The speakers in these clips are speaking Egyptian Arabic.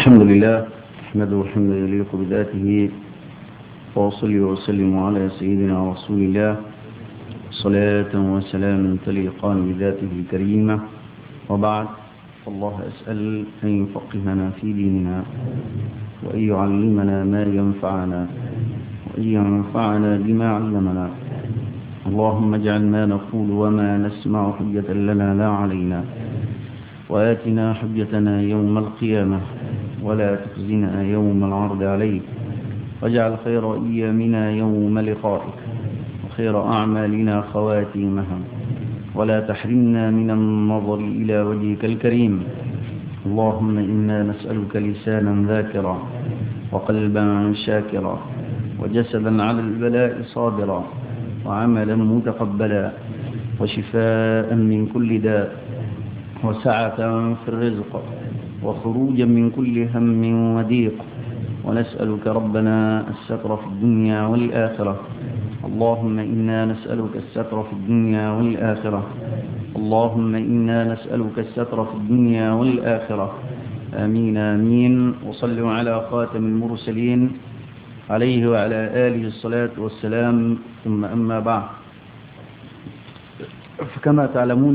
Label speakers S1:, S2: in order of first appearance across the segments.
S1: الحمد لله أحمده حمدا يليق بذاته وأصلي وأسلم على سيدنا رسول الله صلاة وسلاما تليقان بذاته الكريمة وبعد فالله أسأل أن يفقهنا في ديننا وأن يعلمنا ما ينفعنا وأن ينفعنا بما علمنا اللهم اجعل ما نقول وما نسمع حجة لنا لا علينا وآتنا حجتنا يوم القيامة ولا تخزنا يوم العرض عليك واجعل خير أيامنا يوم لقائك وخير أعمالنا خواتيمها ولا تحرمنا من النظر إلى وجهك الكريم اللهم إنا نسألك لسانا ذاكرا وقلبا شاكرا وجسدا على البلاء صابرا وعملا متقبلا وشفاء من كل داء وسعة في الرزق وخروجا من كل هم وضيق ونسألك ربنا الستر في الدنيا والآخرة اللهم إنا نسألك الستر في الدنيا والآخرة اللهم إنا نسألك الستر في الدنيا والآخرة آمين آمين وصلوا على خاتم المرسلين عليه وعلى آله الصلاة والسلام ثم أما بعد فكما تعلمون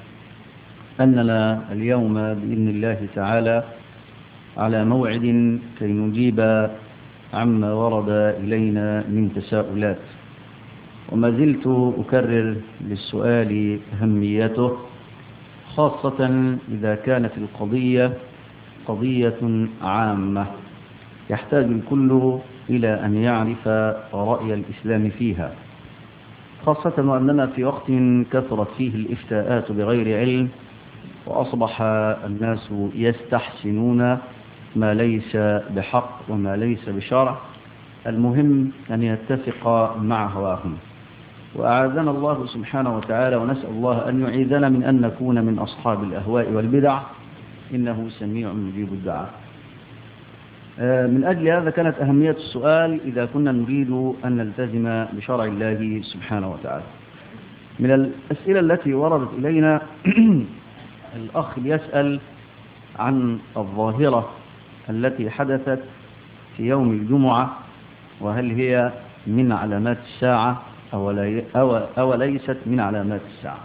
S1: أننا اليوم بإذن الله تعالى على موعد كي نجيب عما ورد إلينا من تساؤلات وما زلت أكرر للسؤال أهميته خاصة إذا كانت القضية قضية عامة يحتاج الكل إلى أن يعرف رأي الإسلام فيها خاصة وأننا في وقت كثرت فيه الإفتاءات بغير علم وأصبح الناس يستحسنون ما ليس بحق وما ليس بشرع المهم أن يتفق مع هواهم وأعاذنا الله سبحانه وتعالى ونسأل الله أن يعيذنا من أن نكون من أصحاب الأهواء والبدع إنه سميع مجيب الدعاء من أجل هذا كانت أهمية السؤال إذا كنا نريد أن نلتزم بشرع الله سبحانه وتعالى من الأسئلة التي وردت إلينا الأخ يسأل عن الظاهرة التي حدثت في يوم الجمعة وهل هي من علامات الساعة أو, لي أو, أو ليست من علامات الساعة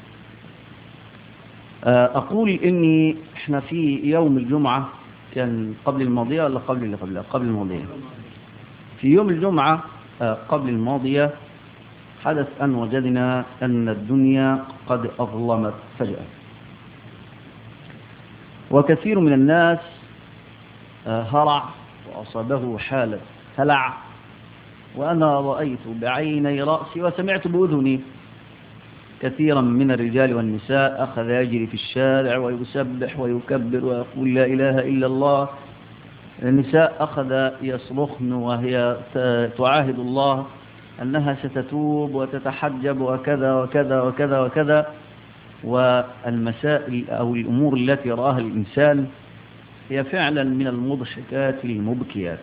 S1: أقول إني إحنا في يوم الجمعة كان قبل الماضية ولا قبل اللي قبلها قبل الماضية في يوم الجمعة قبل الماضية حدث أن وجدنا أن الدنيا قد أظلمت فجأة وكثير من الناس هرع وأصابه حالة هلع وأنا رأيت بعيني رأسي وسمعت بأذني كثيرا من الرجال والنساء أخذ يجري في الشارع ويسبح ويكبر ويقول لا إله إلا الله النساء أخذ يصرخن وهي تعاهد الله أنها ستتوب وتتحجب وكذا وكذا وكذا وكذا والمسائل أو الأمور التي رآها الإنسان هي فعلا من المضحكات المبكيات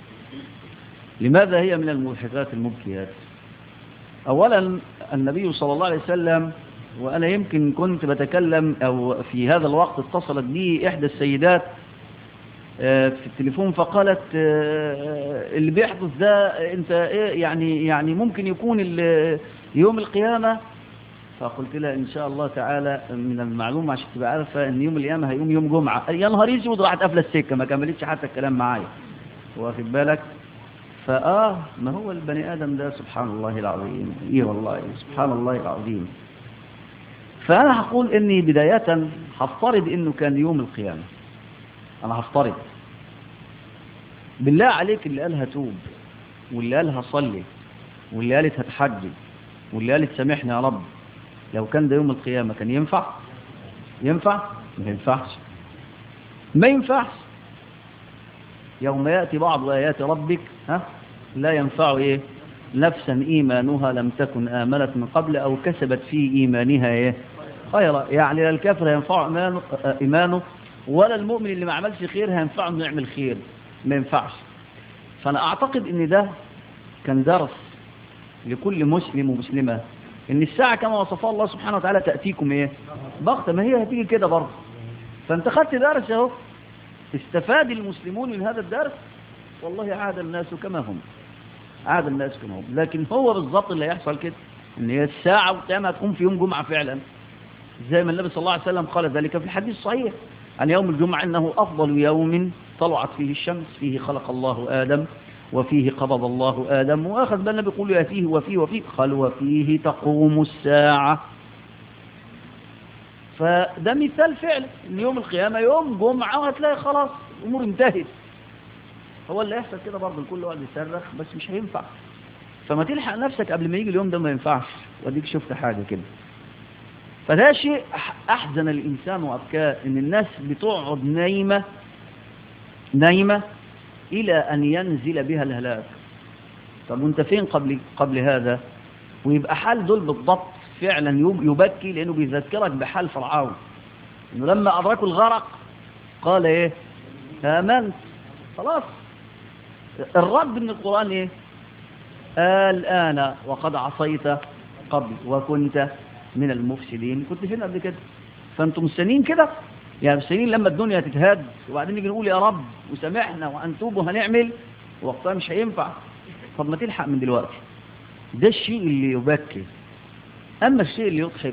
S1: لماذا هي من المضحكات المبكيات أولا النبي صلى الله عليه وسلم وأنا يمكن كنت بتكلم أو في هذا الوقت اتصلت بي إحدى السيدات في التليفون فقالت اللي بيحدث ده انت ايه يعني يعني ممكن يكون يوم القيامة فقلت لها ان شاء الله تعالى من المعلومة عشان تبقى عارفة ان يوم القيامة هيوم يوم جمعة يا نهار اسود راحت قافله السكة ما كملتش حتى الكلام معايا واخد بالك فآه ما هو البني آدم ده سبحان الله العظيم إيه والله سبحان الله العظيم فأنا هقول إني بداية هفترض إنه كان يوم القيامة أنا هفترض بالله عليك اللي قالها توب واللي قالها صلي واللي قالت هتحجب واللي قالت سامحني يا رب لو كان ده يوم القيامة كان ينفع ينفع ما ينفعش ما ينفعش يوم يأتي بعض آيات ربك ها لا ينفع إيه نفسا إيمانها لم تكن آمنت من قبل أو كسبت في إيمانها إيه خيرا يعني لا الكافر ينفع إيمانه, إيمانه ولا المؤمن اللي ما عملش خير هينفعه انه يعمل خير ما ينفعش فأنا أعتقد إن ده كان درس لكل مسلم ومسلمة إن الساعة كما وصفها الله سبحانه وتعالى تأتيكم إيه بغتة ما هي هتيجي كده برضه فأنت خدت درس أهو استفاد المسلمون من هذا الدرس والله عاد الناس كما هم عاد الناس كما هم لكن هو بالضبط اللي هيحصل كده ان هي الساعة والقيامة هتقوم في يوم جمعة فعلا زي ما النبي صلى الله عليه وسلم قال ذلك في الحديث الصحيح عن يوم الجمعة انه افضل يوم طلعت فيه الشمس فيه خلق الله آدم وفيه قبض الله آدم وأخذ بالنا بيقول يأتيه وفيه وفيه قال وفيه تقوم الساعة فده مثال فعلا ان يوم القيامة يوم جمعة وهتلاقي خلاص الأمور انتهت هو اللي يحصل كده برضه الكل يقعد يصرخ بس مش هينفع فما تلحق نفسك قبل ما يجي اليوم ده ما ينفعش واديك شفت حاجة كده فده شيء أحزن الإنسان وأبكاه إن الناس بتقعد نايمة نايمة إلى أن ينزل بها الهلاك طب وانت فين قبل قبل هذا ويبقى حال دول بالضبط فعلا يبكي لأنه بيذكرك بحال فرعون إنه لما أدركوا الغرق قال إيه آمنت خلاص الرد من القرآن إيه الآن وقد عصيت قبل وكنت من المفسدين كنت فين قبل كده فأنتم مستنين كده يعني مستنين لما الدنيا تتهد وبعدين نيجي نقول يا رب وسامحنا وأنتوب وهنعمل وقتها مش هينفع طب ما تلحق من دلوقتي ده الشيء اللي يبكي أما الشيء اللي يضحك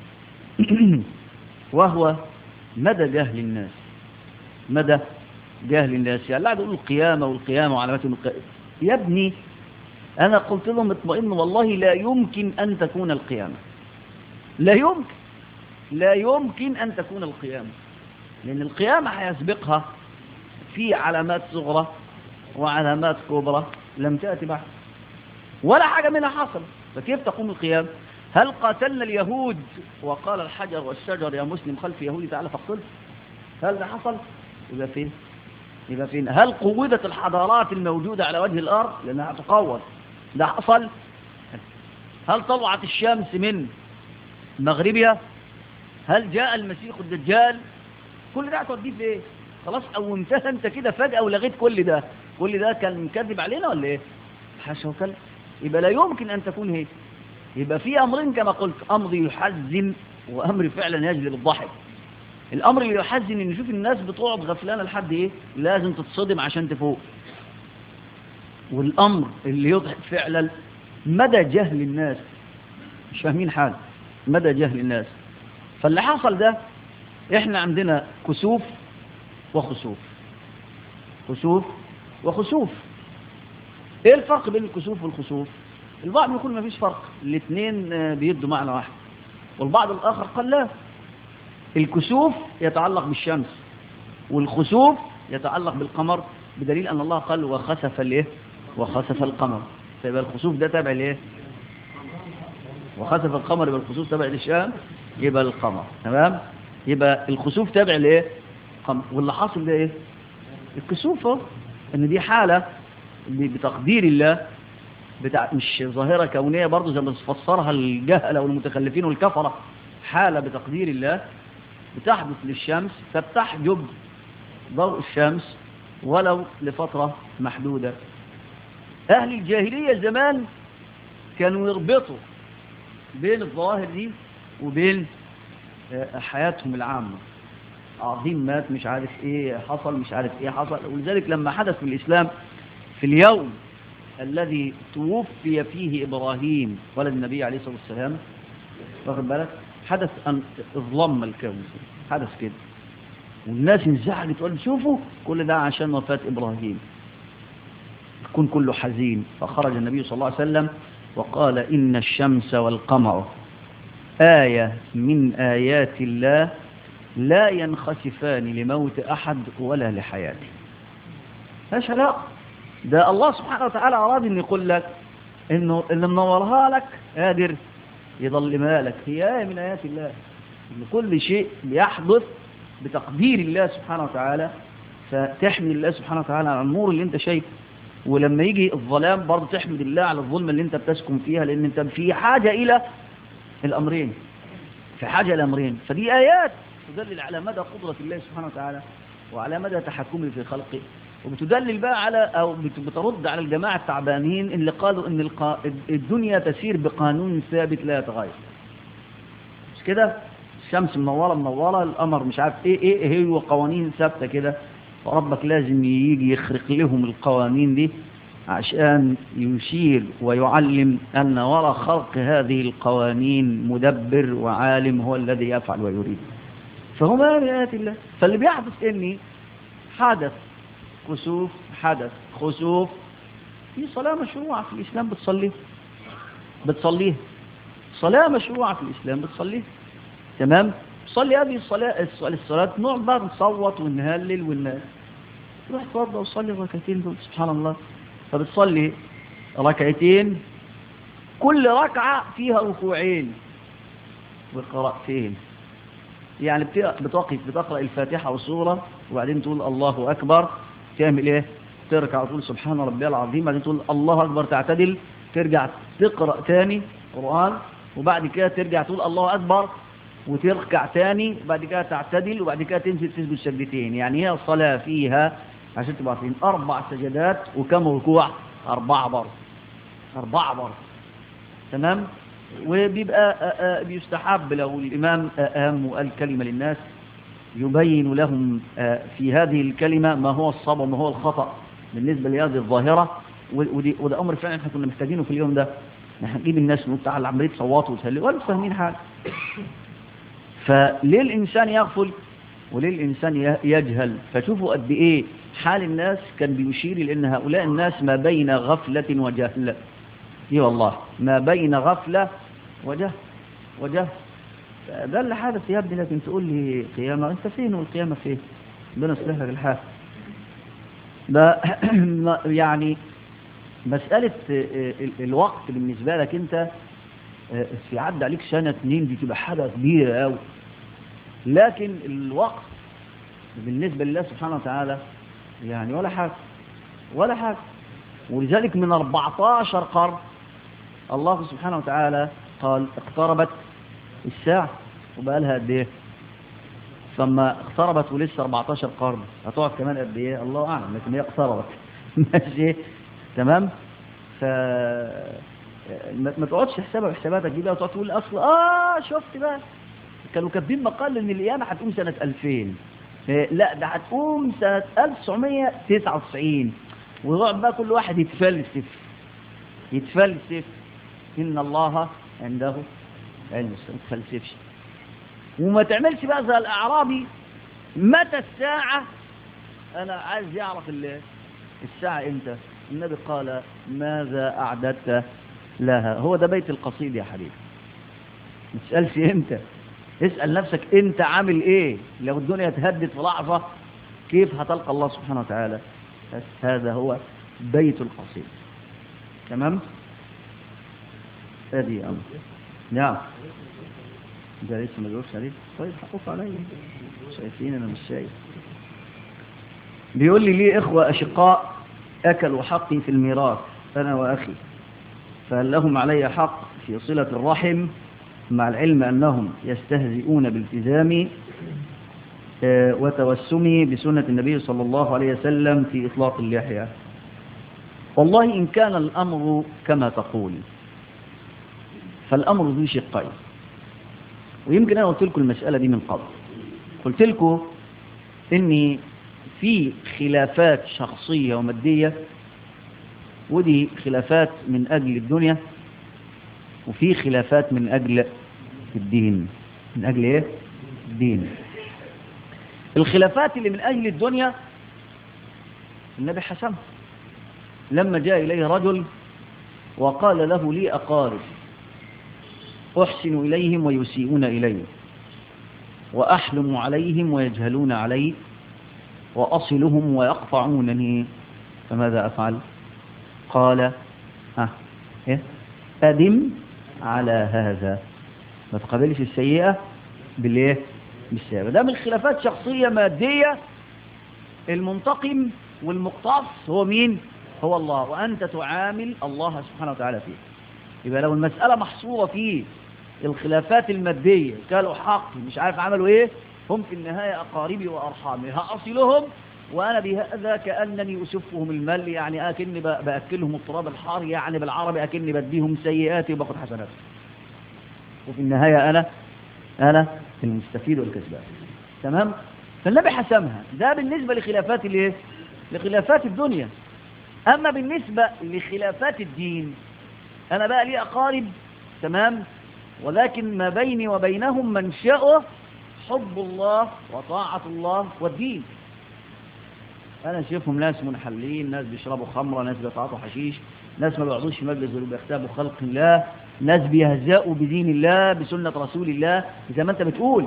S1: وهو مدى جهل الناس مدى جهل الناس يعني لا يقول القيامة والقيامة وعلامات القيامة يا ابني أنا قلت لهم اطمئن والله لا يمكن أن تكون القيامة لا يمكن لا يمكن أن تكون القيامة لأن القيامة هيسبقها في علامات صغرى وعلامات كبرى لم تأتي بعد ولا حاجة منها حصل فكيف تقوم القيامة هل قاتلنا اليهود وقال الحجر والشجر يا مسلم خلف يهودي تعالى فاقتله هل ده حصل يبقى فين يبقى فين هل قوضت الحضارات الموجودة على وجه الأرض لأنها تقوض ده حصل هل طلعت الشمس من مغربها هل جاء المسيح الدجال كل ده هتوديه في ايه خلاص قومتها انت كده فجأة ولغيت كل ده كل ده كان مكذب علينا ولا ايه حاشا وكلا يبقى لا يمكن ان تكون هيك يبقى في امرين كما قلت امر يحزن وامر فعلا يجلب الضحك الامر اللي يحزن ان نشوف الناس بتقعد غفلانه لحد ايه لازم تتصدم عشان تفوق والامر اللي يضحك فعلا مدى جهل الناس مش فاهمين حاجه مدى جهل الناس فاللي حصل ده احنا عندنا كسوف وخسوف كسوف وخسوف ايه الفرق بين الكسوف والخسوف البعض يقول ما فيش فرق الاثنين بيدوا معنى واحد والبعض الاخر قال لا الكسوف يتعلق بالشمس والخسوف يتعلق بالقمر بدليل ان الله قال وخسف الايه وخسف القمر فيبقى الخسوف ده تابع لايه وخسف القمر يبقى الخسوف تابع للشام يبقى القمر تمام يبقى الخسوف تابع لايه قمر واللي حاصل ده ايه الكسوف اهو ان دي حاله بتقدير الله بتاع مش ظاهره كونيه برضه زي ما فسرها الجهله والمتخلفين والكفره حاله بتقدير الله بتحدث للشمس فبتحجب ضوء الشمس ولو لفتره محدوده اهل الجاهليه زمان كانوا يربطوا بين الظواهر دي وبين حياتهم العامة عظيم مات مش عارف ايه حصل مش عارف ايه حصل ولذلك لما حدث في الإسلام في اليوم الذي توفي فيه إبراهيم ولد النبي عليه الصلاة والسلام واخد بالك حدث أن اظلم الكون حدث كده والناس انزعجت وقالوا شوفوا كل ده عشان وفاة إبراهيم يكون كله حزين فخرج النبي صلى الله عليه وسلم وقال إن الشمس والقمر آية من آيات الله لا ينخسفان لموت أحد ولا لحياته ماش علاقة ده الله سبحانه وتعالى أراد أن يقول لك إنه اللي منورها لك قادر يظلمها لك هي آية من آيات الله إن كل شيء بيحدث بتقدير الله سبحانه وتعالى فتحمد الله سبحانه وتعالى على النور اللي انت شايفه ولما يجي الظلام برضه تحمد الله على الظلمة اللي انت بتسكن فيها لان انت في حاجة الى الامرين في حاجة الامرين فدي ايات تدلل على مدى قدرة الله سبحانه وتعالى وعلى مدى تحكمه في خلقه وبتدلل بقى على او بترد على الجماعة التعبانين اللي قالوا ان القا... الدنيا تسير بقانون ثابت لا يتغير مش كده الشمس منورة منورة القمر مش عارف ايه ايه هي قوانين ثابتة كده فربك لازم يجي يخرق لهم القوانين دي عشان يشير ويعلم أن وراء خلق هذه القوانين مدبر وعالم هو الذي يفعل ويريد فهما بآيات الله فاللي بيحدث إني حدث كسوف حدث خسوف في صلاة مشروعة في الإسلام بتصليه بتصليه صلاة مشروعة في الإسلام بتصليه تمام صلي هذه الصلاة الصلاة نقعد بقى نصوت ونهلل ون روح اتوضى وصلي الركعتين دول سبحان الله فبتصلي ركعتين كل ركعة فيها ركوعين وقراءتين يعني بتوقف بتقرأ الفاتحة والسورة وبعدين تقول الله أكبر تعمل ايه تركع وتقول سبحان ربي العظيم بعدين تقول الله أكبر تعتدل ترجع تقرأ تاني قرآن وبعد كده ترجع تقول الله أكبر وتركع تاني وبعد كده تعتدل وبعد كده تنزل تسجد سجدتين يعني هي الصلاة فيها عشان تبقى عارفين أربع سجدات وكم ركوع أربعة برضه أربعة برضه تمام وبيبقى بيستحب لو الإمام أهم وقال كلمة للناس يبين لهم في هذه الكلمة ما هو الصواب وما هو الخطأ بالنسبة لهذه الظاهرة ودي وده أمر فعلا احنا كنا محتاجينه في اليوم ده احنا نجيب الناس نقول تعالى عمالين تصوتوا وتهللوا ولا مش فاهمين حاجة فليه الإنسان يغفل وليه الإنسان يجهل فشوفوا قد إيه حال الناس كان بيشير لأن هؤلاء الناس ما بين غفلة وجهل اي والله ما بين غفلة وجهل وجهل ده اللي حدث يا ابني لكن تقول لي قيامة انت فين والقيامة فين ربنا يصلح لك الحال ده يعني مسألة الوقت بالنسبة لك انت في عد عليك سنة اتنين دي تبقى حاجة كبيرة قوي لكن الوقت بالنسبة لله سبحانه وتعالى يعني ولا حاجة ولا حاجة ولذلك من 14 قرن الله سبحانه وتعالى قال اقتربت الساعة وبقى لها قد ايه ثم اقتربت ولسه 14 قرن هتقعد كمان قد ايه الله اعلم لكن هي اقتربت ماشي تمام ف ما تقعدش حسابها حساباتك دي بقى وتقعد تقول اصل اه شفت بقى كانوا كاتبين مقال ان القيامه هتقوم سنه 2000 لا ده هتقوم سنه 1999 ويقعد بقى كل واحد يتفلسف يتفلسف ان الله عنده علم ما تفلسفش وما تعملش بقى زي الاعرابي متى الساعه انا عايز يعرف الساعه امتى النبي قال ماذا اعددت لها هو ده بيت القصيد يا حبيبي ما تسالش امتى اسال نفسك انت عامل ايه لو الدنيا تهدد في لحظه كيف هتلقى الله سبحانه وتعالى بس هذا هو بيت القصيد تمام ادي امر نعم ده لسه ما جاوبش عليه طيب حقوق عليا شايفين انا مش شايف بيقول لي ليه اخوه اشقاء اكلوا حقي في الميراث انا واخي فهل لهم علي حق في صله الرحم مع العلم انهم يستهزئون بالتزامي وتوسمي بسنة النبي صلى الله عليه وسلم في إطلاق اللحية والله إن كان الأمر كما تقول فالأمر ذو شقين ويمكن أنا قلت لكم المسألة دي من قبل قلت لكم إني في خلافات شخصية ومادية ودي خلافات من أجل الدنيا وفي خلافات من أجل الدين من أجل إيه؟ الدين الخلافات اللي من أجل الدنيا النبي حسمها لما جاء إليه رجل وقال له لي أقارب أحسن إليهم ويسيئون إلي وأحلم عليهم ويجهلون علي وأصلهم ويقطعونني فماذا أفعل قال ها إيه؟ أدم على هذا ما تقابلش السيئة بالإيه بالسيئة ده من خلافات شخصية مادية المنتقم والمقتص هو مين هو الله وأنت تعامل الله سبحانه وتعالى فيه يبقى لو المسألة محصورة في الخلافات المادية كانوا حق مش عارف عملوا ايه هم في النهاية أقاربي وأرحامي هأصلهم وأنا بهذا كأنني أسفهم المال يعني أكني بأكلهم التراب الحار يعني بالعربي أكني بديهم سيئاتي وباخد حسنات وفي النهاية أنا أنا المستفيد والكسبان تمام
S2: فالنبي حسمها ده بالنسبة لخلافات الايه لخلافات الدنيا أما بالنسبة لخلافات الدين أنا بقى لي أقارب تمام ولكن ما بيني وبينهم منشأه حب الله وطاعة الله والدين أنا شايفهم ناس منحلين ناس بيشربوا خمرة ناس بيتعاطوا حشيش ناس ما بيقعدوش في مجلس غير بيختابوا خلق الله ناس بيهزأوا بدين الله بسنة رسول الله زي ما أنت بتقول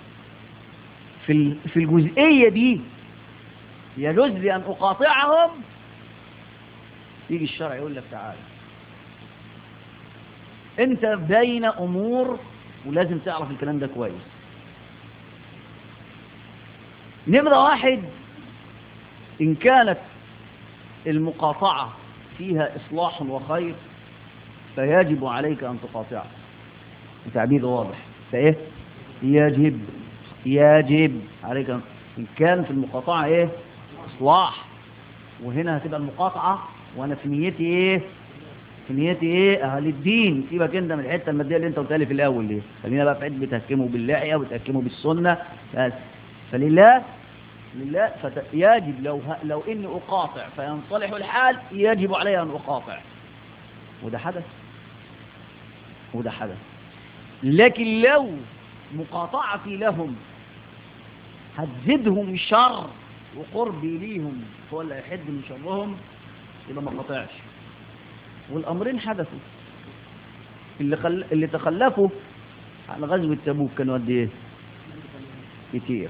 S2: في في الجزئية دي يجوز لي أن أقاطعهم يجي الشرع يقول لك تعالى أنت بين أمور ولازم تعرف الكلام ده كويس نمرة واحد إن كانت المقاطعة فيها إصلاح وخير فيجب عليك أن تقاطعه تعبير واضح فإيه يجب يجب عليك أن إن كان في المقاطعة إيه إصلاح وهنا هتبقى المقاطعة وأنا في نيتي إيه في نيتي إيه أهل الدين سيبك أنت من الحتة المادية اللي أنت قلتها لي في الأول دي خلينا بقى في عد بتهكمه باللحية وتهكمه بالسنة بس فلله لله فت... يجب لو ه... لو اني اقاطع فينصلح الحال يجب علي ان اقاطع وده حدث وده حدث لكن لو مقاطعتي لهم هتزيدهم شر وقربي ليهم هو اللي هيحد من شرهم يبقى ما قاطعش والامرين حدثوا اللي خل... اللي تخلفوا على غزوه تبوك كانوا قد ايه كتير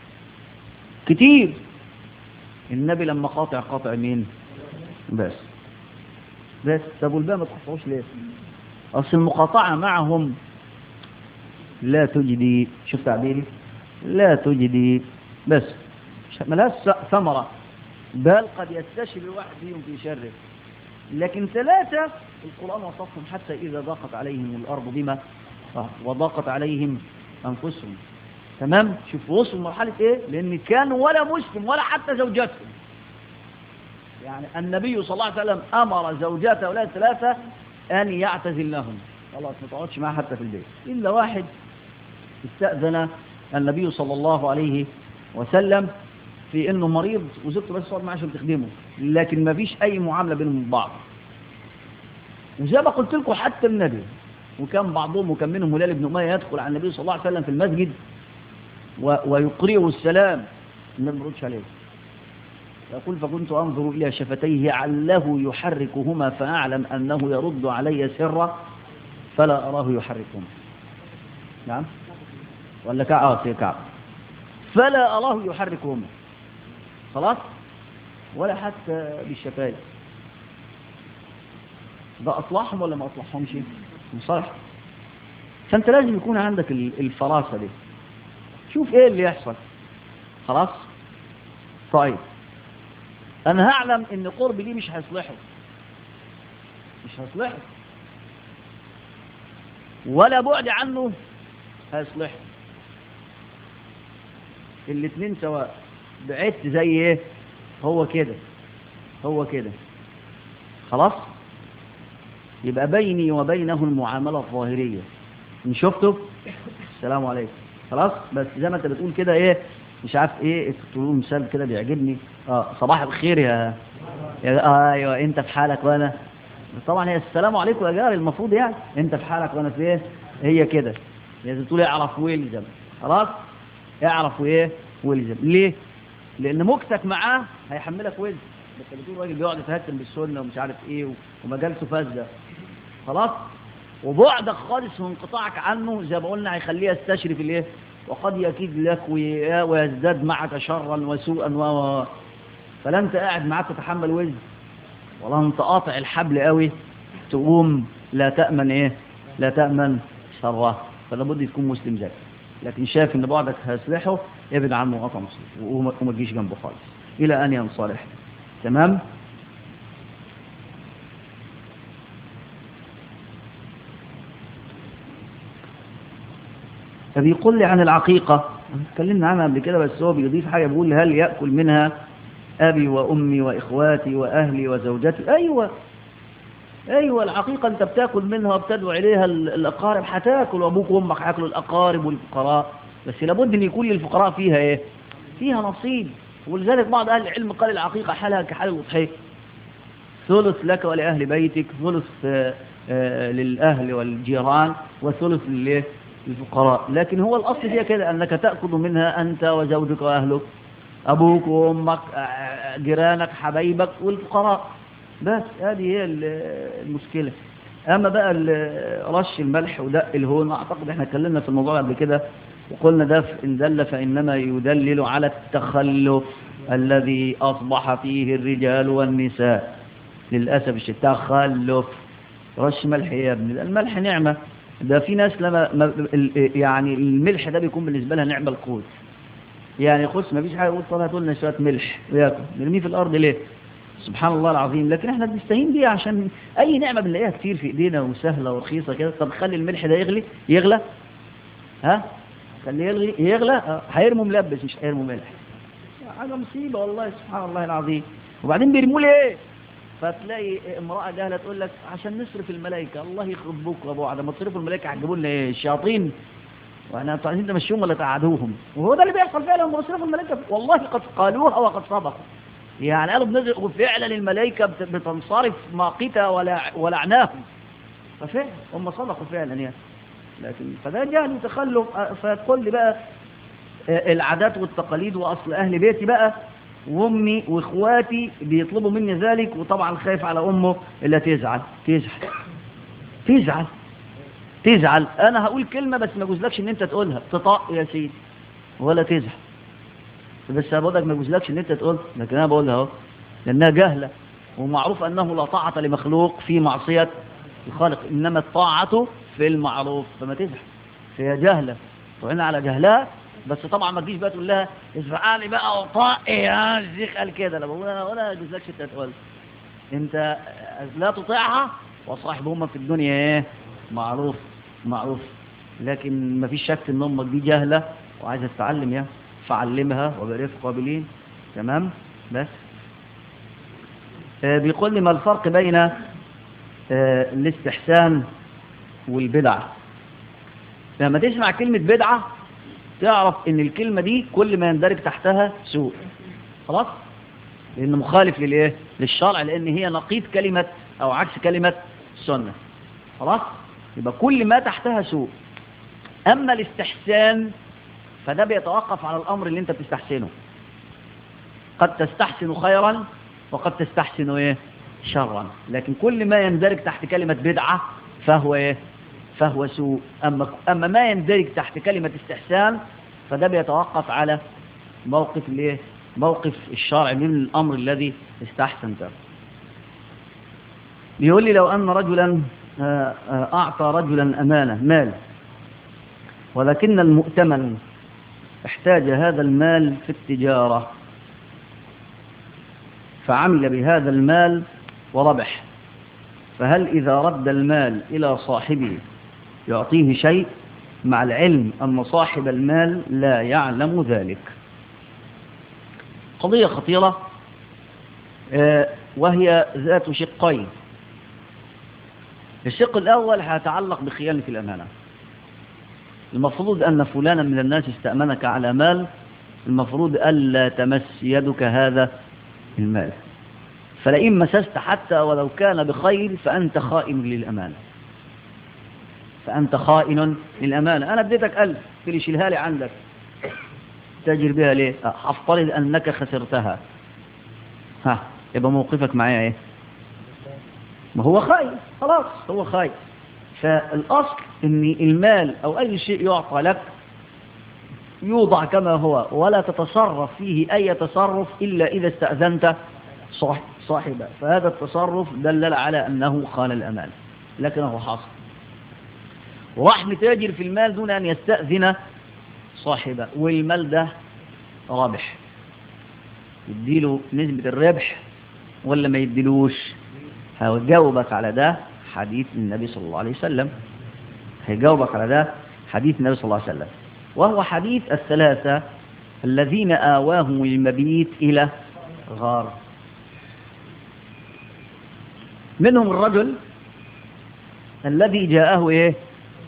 S2: كتير النبي لما قاطع قاطع مين بس بس طب والباقي ما تقطعوش ليه اصل المقاطعه معهم لا تجدي شوف تعبيري لا تجدي بس ملهاش ثمره بل قد يستشري الواحد فيهم في شره لكن ثلاثه القران وصفهم حتى اذا ضاقت عليهم الارض بما وضاقت عليهم انفسهم تمام شوف وصلوا لمرحلة ايه لان كانوا ولا مسلم ولا حتى زوجاتهم يعني النبي صلى الله عليه وسلم امر زوجاته اولاد ثلاثة ان يعتزل لهم خلاص ما تقعدش معاه حتى في البيت الا واحد استأذن النبي صلى الله عليه وسلم في انه مريض وزوجته بس تقعد معاه عشان تخدمه لكن ما فيش اي معاملة بينهم من بعض وزي ما قلت لكم حتى النبي وكان بعضهم وكان منهم هلال بن اميه يدخل على النبي صلى الله عليه وسلم في المسجد ويقرئه السلام النبي ما يردش عليه يقول فكنت أنظر إلى شفتيه عله يحركهما فأعلم أنه يرد علي سرا فلا أراه يحركهما نعم ولا كعب يا كعب فلا أراه يحركهما خلاص ولا حتى بالشفايف ده أطلعهم ولا ما أطلعهمش مصالح فأنت لازم يكون عندك الفراسة دي شوف ايه اللي يحصل خلاص طيب انا هعلم ان قربي ليه مش هيصلحه مش هيصلحه ولا بعد عنه هيصلحه الاثنين سواء بعدت زي ايه هو كده هو كده خلاص يبقى بيني وبينه المعاملة الظاهرية ان شفته السلام عليكم خلاص بس زي ما انت بتقول كده ايه مش عارف ايه تقول مثال كده بيعجبني اه صباح الخير يا يا آه ايوه انت في حالك وانا طبعا هي السلام عليكم يا جاري المفروض يعني انت في حالك وانا في ايه هي كده لازم تقول اعرف والزم خلاص اعرف وايه والزم ليه لان مكسك معاه هيحملك وزن انت بتقول راجل بيقعد يتهكم بالسنه ومش عارف ايه ومجالسه فاسده خلاص وبعدك خالص وانقطاعك عنه زي ما قلنا هيخليه يستشرف الايه وقد يكيد لك ويزداد معك شرا وسوءا و فلا انت قاعد معاك تتحمل وزن ولا انت قاطع الحبل قوي تقوم لا تأمن ايه لا تأمن شره فلا بد تكون مسلم ذكي لكن شايف ان بعضك هيصلحه ابعد عنه وقطع مسلم وما تجيش جنبه خالص الى ان ينصلح تمام فبيقول لي عن العقيقة اتكلمنا عنها قبل كده بس هو بيضيف حاجة بيقول لي هل يأكل منها أبي وأمي وإخواتي وأهلي وزوجتي أيوة أيوة العقيقة أنت بتاكل منها وبتدعو إليها الأقارب هتاكل وأبوك وأمك هياكلوا الأقارب والفقراء بس لابد أن يكون للفقراء فيها إيه فيها نصيب ولذلك بعض أهل العلم قال العقيقة حالها كحال الأضحية ثلث لك ولأهل بيتك ثلث آه، آه، للأهل والجيران وثلث للإيه؟ للفقراء لكن هو الأصل فيها كده أنك تأخذ منها أنت وزوجك وأهلك أبوك وأمك آه، جيرانك حبايبك والفقراء بس هذه هي ال- المشكلة أما بقى ال- رش الملح ودق الهون أعتقد احنا اتكلمنا في الموضوع قبل كده وقلنا ده ف- إن دل فإنما يدلل على التخلف الذي أصبح فيه الرجال والنساء للأسف الشديد تخلف رش ملح إيه يا ابني ده الملح نعمة ده في ناس لما ما ال- يعني الملح ده بيكون بالنسبة لها نعمة القوت يعني خص ما فيش حاجة يقول طب هاتوا لنا شوية ملح وياكل نرميه في الأرض ليه سبحان الله العظيم لكن احنا بنستهين بيه عشان أي نعمة بنلاقيها كتير في إيدينا وسهلة ورخيصة كده طب خلي الملح ده يغلي يغلى ها خليه يغلي يغلى آه، هيرموا ملبس مش هيرموا ملح حاجة مصيبة والله سبحان الله العظيم وبعدين بيرموا ليه فتلاقي امرأة جاهلة تقول لك عشان نصرف الملائكة الله يخرب بوك وابو عدم ما تصرفوا الملائكة هتجيبوا لنا ايه الشياطين واحنا انتوا عايزين تمشيهم ولا تقعدوهم وهو ده اللي بيحصل فعلا هم بيصرفوا الملائكة والله قد قالوها وقد صدقوا يعني قالوا بنزل وفعلا الملائكة بت- بتنصرف ماقتة ولا ولعناهم ففعلا هم صدقوا فعلا يعني لكن فده جهل وتخلف أه، فتقول لي بقى آه، العادات والتقاليد واصل اهل بيتي بقى وامي واخواتي بيطلبوا مني ذلك وطبعا خايف على امه اللي تزعل تزعل تزعل تزعل انا هقول كلمه بس ما يجوزلكش ان انت تقولها تطاق يا سيدي ولا تزعل بس بقولك ما يجوزلكش ان انت تقول لكن انا بقولها اهو لانها جهله ومعروف انه لا طاعه لمخلوق في معصيه الخالق انما الطاعه في المعروف فما تزعل هي جهله وهنا على جهلها بس طبعا ما تجيش بقى تقول لها اسمعي بقى وطائي يا الشيخ قال كده لا بقول انا ولا يجوزلكش انت تقول انت لا تطيعها وصاحبهما في الدنيا ايه معروف معروف لكن ما فيش شك ان امك دي جاهله وعايزه تتعلم يعني فعلمها وبرفق قابلين تمام بس آه بيقول لي ما الفرق بين آه الاستحسان والبدعه لما تسمع كلمه بدعه تعرف ان الكلمه دي كل ما يندرج تحتها سوء خلاص لأنه مخالف للإيه؟ للشرع لأن هي نقيض كلمة أو عكس كلمة سنة خلاص يبقى كل ما تحتها سوء أما الاستحسان فده بيتوقف على الأمر اللي أنت بتستحسنه قد تستحسن خيرا وقد تستحسن إيه؟ شرا لكن كل ما يندرج تحت كلمة بدعة فهو إيه؟ فهو سوء أما, أما ما يندرج تحت كلمة استحسان فده بيتوقف على موقف الايه موقف الشرع من الأمر الذي استحسنته بيقول لي لو أن رجلا آه، آه، أعطى رجلا أمانة مال ولكن المؤتمن احتاج هذا المال في التجارة فعمل بهذا المال وربح فهل إذا رد المال إلى صاحبه يعطيه شيء مع العلم أن صاحب المال لا يعلم ذلك قضية خطيرة آه، وهي ذات شقين الشق الأول هيتعلق بخيانة الأمانة المفروض أن فلانا من الناس استأمنك على مال المفروض ألا تمس يدك هذا المال فلئن مسست حتى ولو كان بخير فأنت خائن للأمانة فأنت خائن للأمانة أنا اديتك ألف تقول لي شيلها لي عندك تاجر بها ليه هفترض أنك خسرتها ها يبقى موقفك معايا ايه ما هو خايف خلاص هو خايف فالأصل ان المال أو أي شيء يعطى لك يوضع كما هو ولا تتصرف فيه أي تصرف إلا إذا استأذنت صاح- صاحبه فهذا التصرف دلل على أنه خان الأمان لكنه حاصل وراح متاجر في المال دون أن يستأذن صاحبه والمال ده رابح يديله نسبة الربح ولا ما يديلوش هيجاوبك على ده حديث النبي صلى الله عليه وسلم هيجاوبك على ده حديث النبي صلى الله عليه وسلم وهو حديث الثلاثة الذين آواهم المبيت إلى غار منهم الرجل الذي جاءه إيه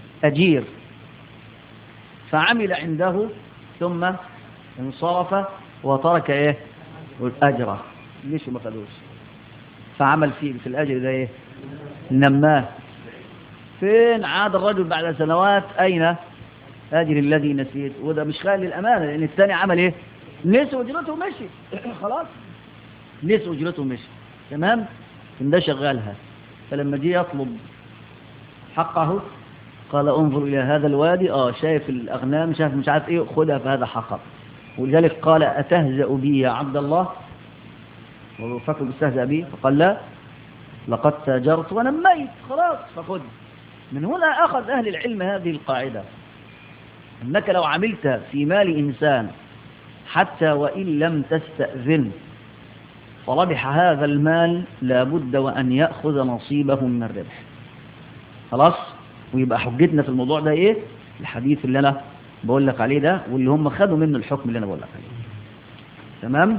S2: أجير فعمل عنده ثم انصرف وترك ايه اجره ليش ما خدوش فعمل فيه في الاجر ده ايه نماه فين عاد الرجل بعد سنوات اين اجر الذي نسيت وده مش خالي للامانه لان الثاني عمل ايه نسي اجرته ومشي خلاص نسي اجرته ومشي تمام كان ده شغالها فلما جه يطلب حقه قال انظر إلى هذا الوادي اه شايف الأغنام شايف مش عارف ايه خدها فهذا حقك ولذلك قال أتهزأ بي يا عبد الله وفكر بيستهزأ بي فقال لا لقد تاجرت ونميت خلاص فخذ من هنا أخذ أهل العلم هذه القاعدة أنك لو عملت في مال إنسان حتى وإن لم تستأذن فربح هذا المال لابد وأن يأخذ نصيبه من الربح خلاص ويبقى حجتنا في الموضوع ده ايه الحديث اللي انا بقول لك عليه ده واللي هم خدوا منه الحكم اللي انا بقول لك عليه تمام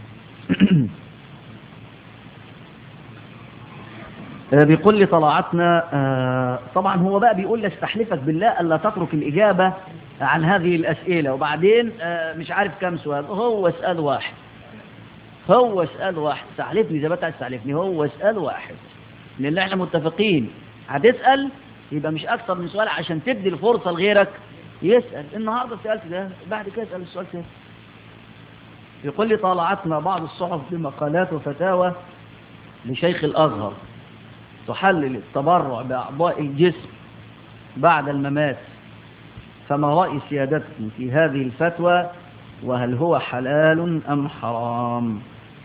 S2: بيقول لي طلعتنا آه طبعا هو بقى بيقول لي استحلفك بالله الا تترك الاجابه عن هذه الاسئله وبعدين آه مش عارف كم سؤال هو اسال واحد هو اسال واحد استحلفني زي ما انت استحلفني هو اسال واحد لان احنا متفقين هتسال يبقى مش أكثر من سؤال عشان تدي الفرصة لغيرك يسأل النهاردة سألت ده بعد كده اسأل السؤال تاني يقول لي طالعتنا بعض الصحف بمقالات وفتاوى لشيخ الأزهر تحلل التبرع بأعضاء الجسم بعد الممات فما رأي سيادتكم في هذه الفتوى وهل هو حلال أم حرام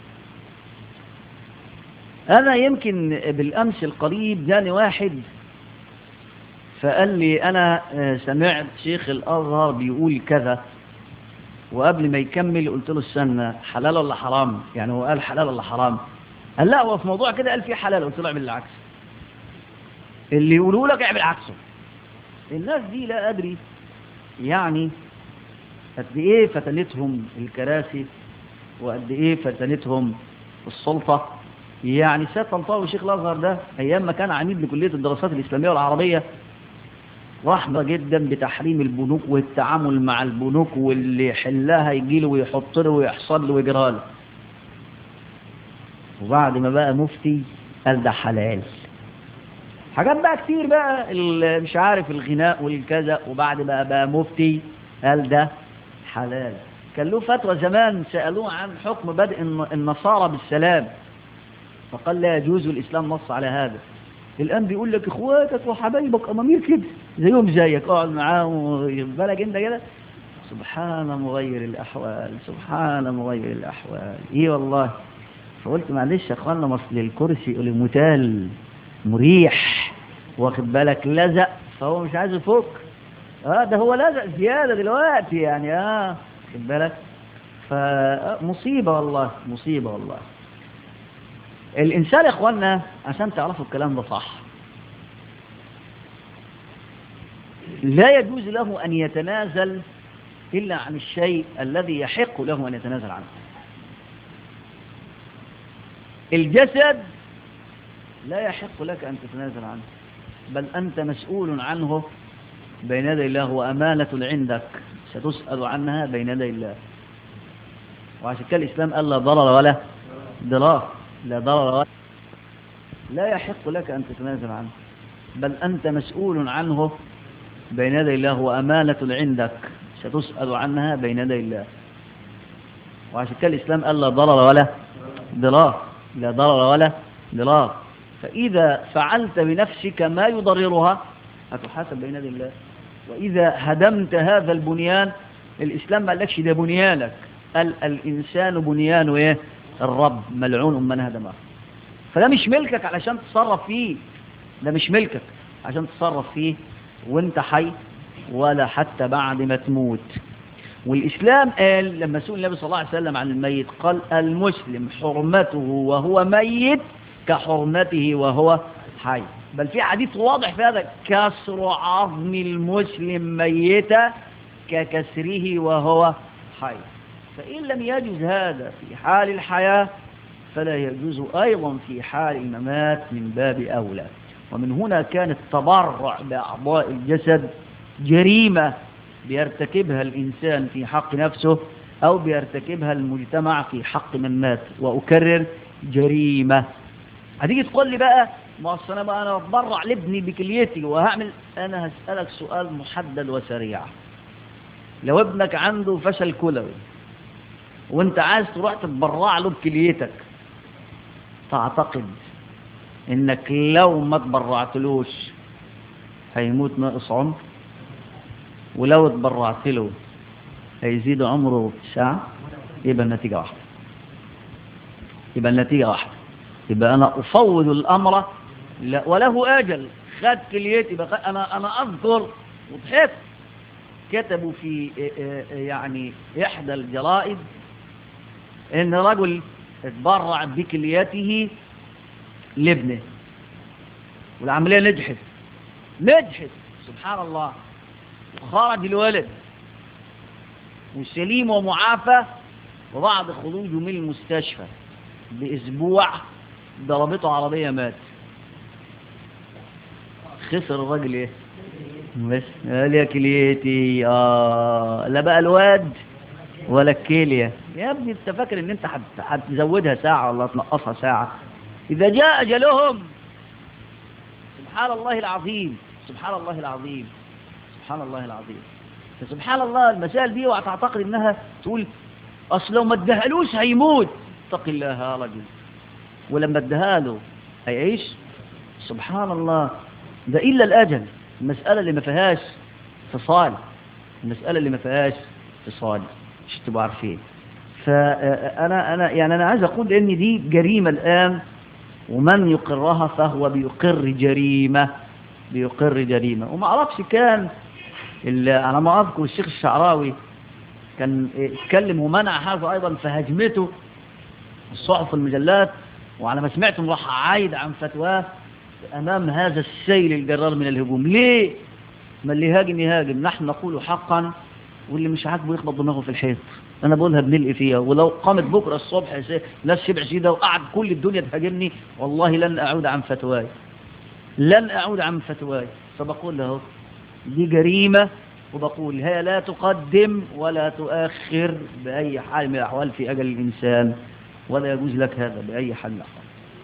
S2: أنا يمكن بالأمس القريب جاني واحد فقال لي أنا سمعت شيخ الأزهر بيقول كذا وقبل ما يكمل قلت له استنى حلال ولا حرام يعني هو قال حلال ولا حرام قال لا هو في موضوع كده قال فيه حلال قلت له اعمل العكس اللي يقولوا لك اعمل عكسه الناس دي لا أدري يعني قد إيه فتنتهم الكراسي وقد إيه فتنتهم السلطة يعني سيد طنطاوي شيخ الأزهر ده أيام ما كان عميد لكلية الدراسات الإسلامية والعربية رحمة جدا بتحريم البنوك والتعامل مع البنوك واللي يحلها يجي له ويحط له ويحصل له ويجرى له وبعد ما بقى مفتي قال ده حلال حاجات بقى كتير بقى مش عارف الغناء والكذا وبعد بقى بقى مفتي قال ده حلال كان له فتوى زمان سألوه عن حكم بدء النصارى بالسلام فقال لا يجوز الإسلام نص على هذا الآن بيقول لك إخواتك وحبايبك أمامير كده زيهم زيك اقعد معاهم بالك أنت كده سبحان مغير الأحوال سبحان مغير الأحوال إيه والله فقلت معلش يا أخوانا مصل الكرسي المتال مريح واخد بالك لزق فهو مش عايز يفك اه ده هو لزق زيادة دلوقتي يعني اه واخد بالك فمصيبة والله مصيبة والله الإنسان يا إخواننا عشان تعرفوا الكلام ده صح لا يجوز له أن يتنازل إلا عن الشيء الذي يحق له أن يتنازل عنه الجسد لا يحق لك أن تتنازل عنه بل أنت مسؤول عنه بين يدي الله وأمانة عندك ستسأل عنها بين يدي الله وعشان كده الإسلام قال لا ضرر ولا ضرار لا ضرر ولا لا يحق لك أن تتنازل عنه بل أنت مسؤول عنه بين يدي الله وأمانة عندك ستسأل عنها بين يدي الله وعشان كده الإسلام قال لا ضرر ولا ضرار لا ضرر ولا ضرار فإذا فعلت بنفسك ما يضررها هتحاسب بين يدي الله وإذا هدمت هذا البنيان الإسلام ما قالكش ده بنيانك قال الإنسان بنيانه إيه الرب ملعون من هدمه فده مش ملكك علشان تتصرف فيه ده مش ملكك عشان تتصرف فيه وانت حي ولا حتى بعد ما تموت والإسلام قال لما سئل النبي صلى الله عليه وسلم عن الميت قال المسلم حرمته وهو ميت كحرمته وهو حي بل في حديث واضح في هذا كسر عظم المسلم ميتا ككسره وهو حي فإن لم يجوز هذا في حال الحياة فلا يجوز أيضا في حال الممات من باب أولى ومن هنا كان التبرع بأعضاء الجسد جريمة بيرتكبها الإنسان في حق نفسه أو بيرتكبها المجتمع في حق من مات وأكرر جريمة هتيجي تقول لي بقى ما أصل أنا بقى أنا بتبرع لابني بكليتي وهعمل أنا هسألك سؤال محدد وسريع لو ابنك عنده فشل كلوي وانت عايز تروح تتبرع له بكليتك تعتقد انك لو ما تبرعتلوش هيموت ناقص عمر ولو اتبرعت له هيزيد عمره ساعة يبقى النتيجة واحدة يبقى النتيجة واحدة يبقى أنا أفوض الأمر لا وله أجل خد كليتي بقى أنا أنا أذكر وضحكت كتبوا في يعني إحدى الجرائد إن رجل اتبرع بكليته لابنه والعملية نجحت نجحت سبحان الله خرج الولد وسليم ومعافى وبعد خروجه من المستشفى بأسبوع ضربته عربية مات خسر الراجل ايه بس قال يا كليتي اه لا بقى الواد ولا الكلية يا ابني انت فاكر ان انت هتزودها ساعة ولا تنقصها ساعة اذا جاء اجلهم سبحان الله العظيم سبحان الله العظيم سبحان الله العظيم فسبحان الله المسائل دي وهتعتقد انها تقول اصل لو ما ادهالوش هيموت اتق الله يا رجل ولما ادها له هيعيش سبحان الله ده الا الاجل المساله اللي ما فيهاش فصال المساله اللي ما فيهاش فصال مش تبقوا عارفين فانا انا يعني انا عايز اقول ان دي جريمه الان ومن يقرها فهو بيقر جريمه بيقر جريمه وما اعرفش كان على ما اذكر الشيخ الشعراوي كان اتكلم ومنع هذا ايضا فهجمته الصحف والمجلات وعلى ما سمعتم راح عايد عن فتواه امام هذا السيل الجرار من الهجوم ليه ما اللي هاجم يهاجم نحن نقول حقا واللي مش عاجبه يخبط دماغه في الحيط انا بقولها بنلقي فيها ولو قامت بكره الصبح ناس شبع سيده وقعد كل الدنيا تهاجمني والله لن اعود عن فتواي لن اعود عن فتواي فبقول له دي جريمة وبقول هي لا تقدم ولا تؤخر بأي حال من الأحوال في أجل الإنسان ولا يجوز لك هذا بأي حال من الأحوال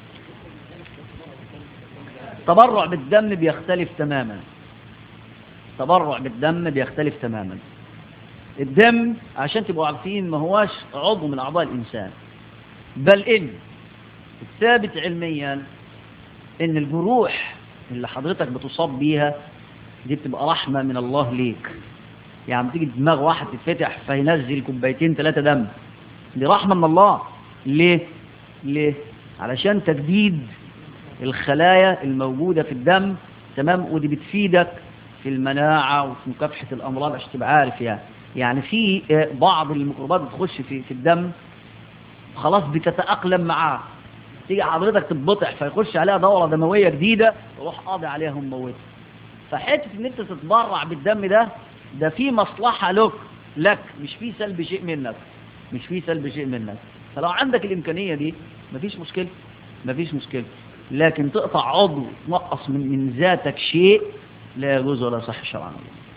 S2: تبرع بالدم بيختلف تماما تبرع بالدم بيختلف تماما الدم عشان تبقوا عارفين ما هواش عضو من أعضاء الإنسان بل إن الثابت علميا إن الجروح اللي حضرتك بتصاب بيها دي بتبقى رحمة من الله ليك يعني تيجي دماغ واحد تتفتح فينزل كوبايتين ثلاثة دم دي رحمة من الله ليه ليه علشان تجديد الخلايا الموجودة في الدم تمام ودي بتفيدك في المناعة وفي مكافحة الأمراض عشان تبقى عارف يعني يعني في بعض الميكروبات بتخش في في الدم خلاص بتتأقلم معاه تيجي حضرتك تتبطح فيخش عليها دورة دموية جديدة تروح قاضي عليها وموتها فحته ان انت تتبرع بالدم ده ده في مصلحة لك لك مش في سلب شيء منك مش في سلب شيء منك فلو عندك الامكانية دي مفيش مشكلة مفيش مشكلة لكن تقطع عضو تنقص من, من ذاتك شيء لا يجوز ولا صح شرعا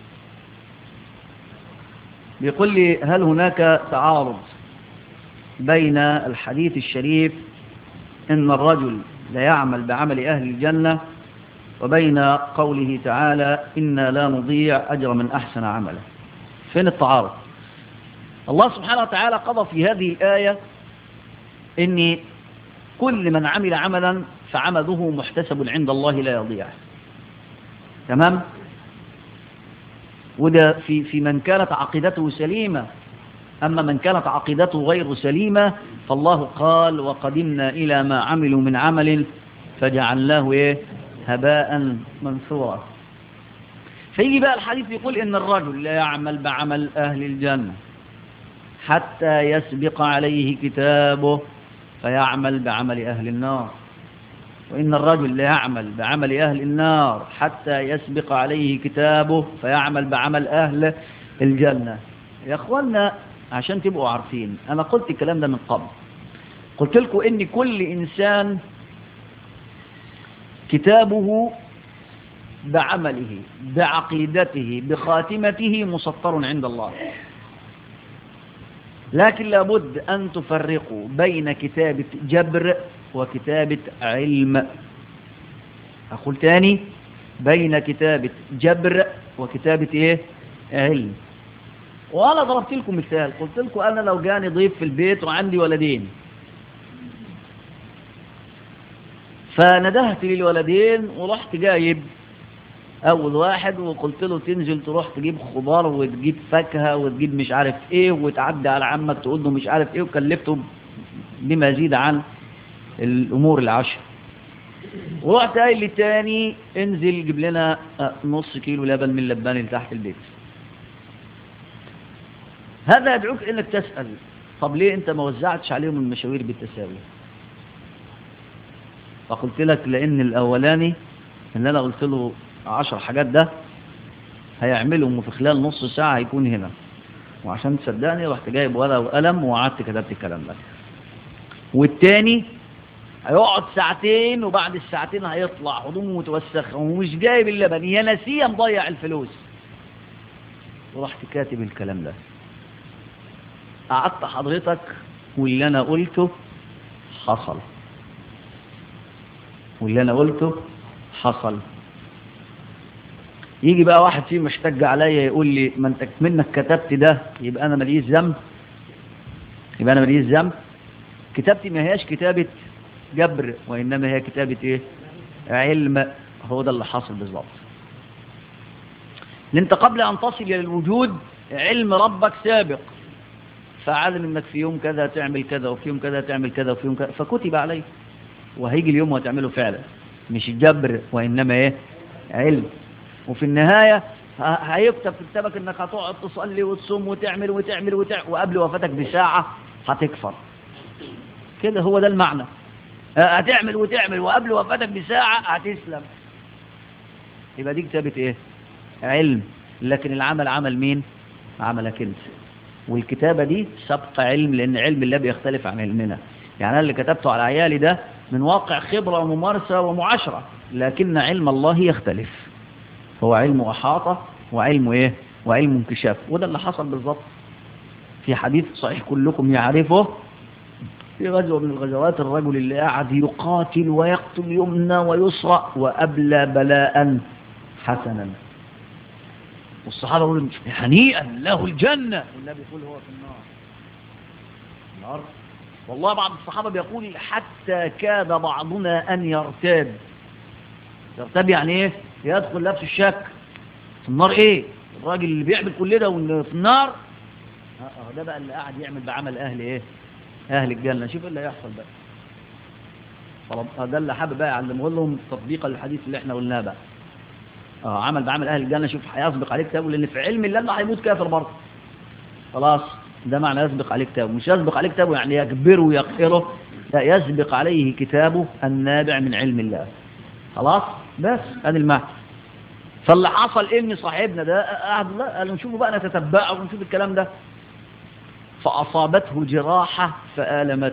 S2: بيقول لي هل هناك تعارض بين الحديث الشريف ان الرجل لا يعمل بعمل اهل الجنه وبين قوله تعالى إنا لا نضيع أجر من أحسن عملا فين التعارض الله سبحانه وتعالى قضى في هذه الآية إن كل من عمل عملا فعمله محتسب عند الله لا يضيع تمام وده في, في من كانت عقيدته سليمة أما من كانت عقيدته غير سليمة فالله قال وقدمنا إلى ما عملوا من عمل فجعلناه إيه هباء منثورا فيجي بقى الحديث يقول إن الرجل لا يعمل بعمل أهل الجنة حتى يسبق عليه كتابه فيعمل بعمل أهل النار وإن الرجل لا يعمل بعمل أهل النار حتى يسبق عليه كتابه فيعمل بعمل أهل الجنة يا أخوانا عشان تبقوا عارفين أنا قلت الكلام ده من قبل قلت لكم إن كل إنسان كتابه بعمله بعقيدته بخاتمته مسطر عند الله لكن لابد أن تفرقوا بين كتابة جبر وكتابة علم أقول تاني بين كتابة جبر وكتابة إيه علم وأنا ضربت لكم مثال قلت لكم أنا لو جاني ضيف في البيت وعندي ولدين فندهت للولدين ورحت جايب أول واحد وقلت له تنزل تروح تجيب خضار وتجيب فاكهة وتجيب مش عارف إيه وتعدي على عمك تقول له مش عارف إيه وكلفته بما يزيد عن الأمور العشر ورحت قايل للتاني انزل جيب لنا نص كيلو لبن من اللبان اللي تحت البيت هذا يدعوك انك تسأل طب ليه انت ما وزعتش عليهم المشاوير بالتساوي فقلت لك لان الاولاني ان انا قلت له عشر حاجات ده هيعملهم وفي خلال نص ساعة هيكون هنا وعشان تصدقني رحت جايب ورقة وقلم وقعدت كتبت الكلام ده والتاني هيقعد ساعتين وبعد الساعتين هيطلع هدومه متوسخة ومش جايب اللبن يا نسيه مضيع الفلوس ورحت كاتب الكلام ده قعدت حضرتك واللي انا قلته حصل واللي انا قلته حصل يجي بقى واحد فيهم محتج عليا يقول لي ما انت منك كتبت ده يبقى انا ماليش ذنب يبقى انا ماليش ذنب كتابتي ما هياش كتابة جبر وانما هي كتابة ايه علم هو ده اللي حاصل بالظبط لان انت قبل ان تصل الى الوجود علم ربك سابق فعلم انك في يوم كذا تعمل كذا وفي يوم كذا تعمل كذا وفي يوم كذا فكتب عليه وهيجي اليوم وهتعمله فعلا مش جبر وانما ايه علم وفي النهاية هيكتب في كتابك انك هتقعد تصلي وتصوم وتعمل وتعمل وتعمل وقبل وفاتك بساعة هتكفر كده هو ده المعنى هتعمل وتعمل وقبل وفاتك بساعة هتسلم يبقى دي كتابة ايه علم لكن العمل عمل مين عملك انت والكتابة دي سبق علم لان علم الله بيختلف عن علمنا يعني انا اللي كتبته على عيالي ده من واقع خبرة وممارسة ومعاشرة لكن علم الله يختلف هو علم أحاطة وعلم إيه وعلم انكشاف وده اللي حصل بالظبط في حديث صحيح كلكم يعرفه في غزوة من الغزوات الرجل اللي قاعد يقاتل ويقتل يمنى ويسرى وأبلى بلاء حسنا والصحابة يقولوا هنيئا له الجنة والنبي يقول هو في النار النار والله بعض الصحابة بيقول حتى كاد بعضنا أن يرتاد يرتاد يعني ايه يدخل لابس الشك في النار ايه الراجل اللي بيعمل كل ده في النار اه ده بقى اللي قاعد يعمل بعمل اهل ايه اهل الجنة شوف اللي هيحصل بقى طب ده اللي حابب بقى يعلمه لهم تطبيقا للحديث اللي احنا قلناه بقى اه عمل بعمل اهل الجنة شوف هيسبق عليه كتابه لان في علم الله اللي هيموت كافر برضه خلاص ده معنى يسبق عليه كتابه مش يسبق عليه كتابه يعني يكبره ويقهره لا يسبق عليه كتابه النابع من علم الله خلاص بس ادي المعنى فاللي حصل ان صاحبنا ده قعد لا قالوا نشوفه بقى نتتبعه ونشوف الكلام ده فأصابته جراحة فآلمت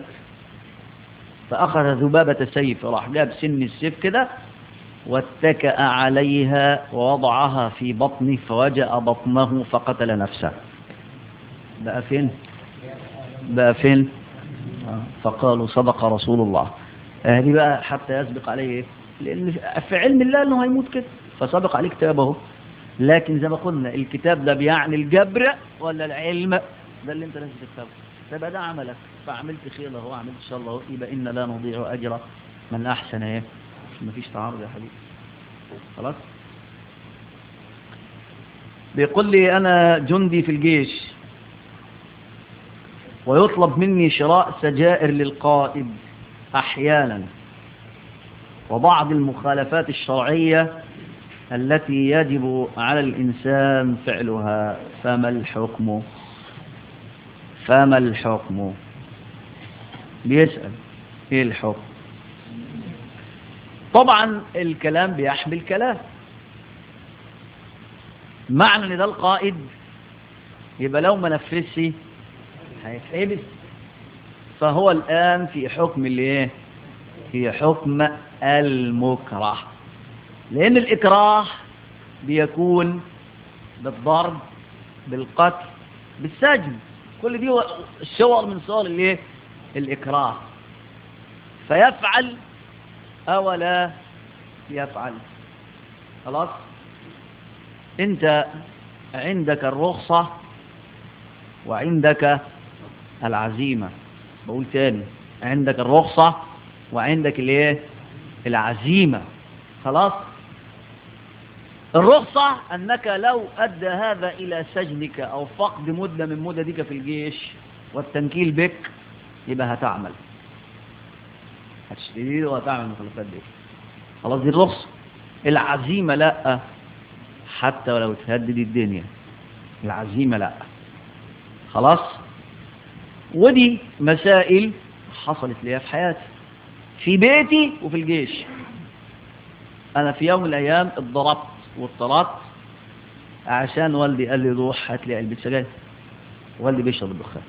S2: فأخذ ذبابة سيف راح جاب سن السيف كده واتكأ عليها ووضعها في بطنه فوجأ بطنه فقتل نفسه بقى فين بقى فين فقالوا صدق رسول الله هذه بقى حتى يسبق عليه لأن في علم الله أنه هيموت كده فسبق عليه كتابه لكن زي ما قلنا الكتاب ده بيعني الجبر ولا العلم ده اللي انت لازم تكتبه فيبقى ده عملك فعملت خير اهو عملت شر اهو يبقى إن لا نضيع أجر من أحسن ايه مفيش تعارض يا حبيبي خلاص بيقول لي أنا جندي في الجيش ويطلب مني شراء سجائر للقائد أحيانا وبعض المخالفات الشرعية التي يجب على الإنسان فعلها فما الحكم فما الحكم بيسأل ايه الحكم طبعا الكلام بيحمل كلام معنى ان ده القائد يبقى لو ما نفذش هيتحبس فهو الآن في حكم الايه في حكم المكره لأن الإكراه بيكون بالضرب بالقتل بالسجن كل دي صور من صور الايه الاكراه فيفعل او لا يفعل خلاص انت عندك الرخصة وعندك العزيمة بقول تاني عندك الرخصة وعندك الايه العزيمة خلاص الرخصة أنك لو أدى هذا إلى سجنك أو فقد مدة من مددك في الجيش والتنكيل بك يبقى هتعمل هتشتري وهتعمل المخلفات دي خلاص دي الرخصة العزيمة لا حتى ولو تهدد الدنيا العزيمة لا خلاص ودي مسائل حصلت لي في حياتي في بيتي وفي الجيش أنا في يوم من الأيام اتضربت واضطربت عشان والدي قال لي روح هات لي علبة سجاير والدي بيشرب الدخان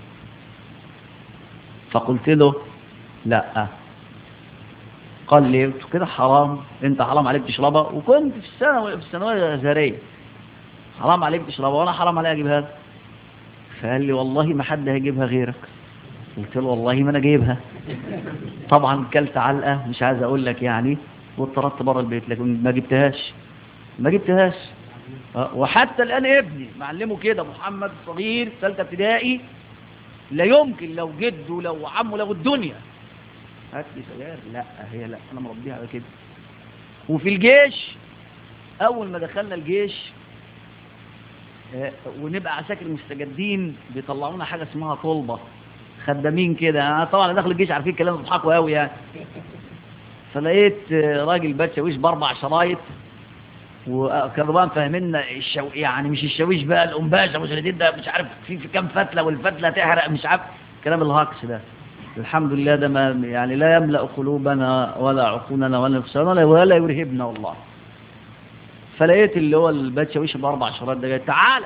S2: فقلت له لا قال لي كده حرام انت حرام عليك تشربها وكنت في الثانوي في الثانويه الازهريه حرام عليك تشربها وانا حرام عليا اجيبها فقال لي والله ما حد هيجيبها غيرك قلت له والله ما انا جايبها طبعا كلت علقه مش عايز اقول لك يعني واضطردت بره البيت لكن ما جبتهاش ما جبتهاش وحتى الان ابني معلمه كده محمد صغير ثالثه ابتدائي لا يمكن لو جده لو عمه لو الدنيا هات لي سجاير لا هي لا انا مربيها على كده وفي الجيش اول ما دخلنا الجيش ونبقى عساكر مستجدين بيطلعونا حاجه اسمها طلبه خدامين كده انا طبعا داخل الجيش عارفين الكلام بيضحكوا قوي يعني فلقيت راجل باتشاويش باربع شرايط وكانوا بقى فاهميننا الشو... يعني مش الشاويش بقى القنباشه مش ده مش عارف في, في كام فتله والفتله تحرق مش عارف كلام الهاكس ده الحمد لله ده ما يعني لا يملأ قلوبنا ولا عقولنا ولا نفسنا ولا, ولا يرهبنا والله فلقيت اللي هو الباتشاويش باربع شرايط ده تعالى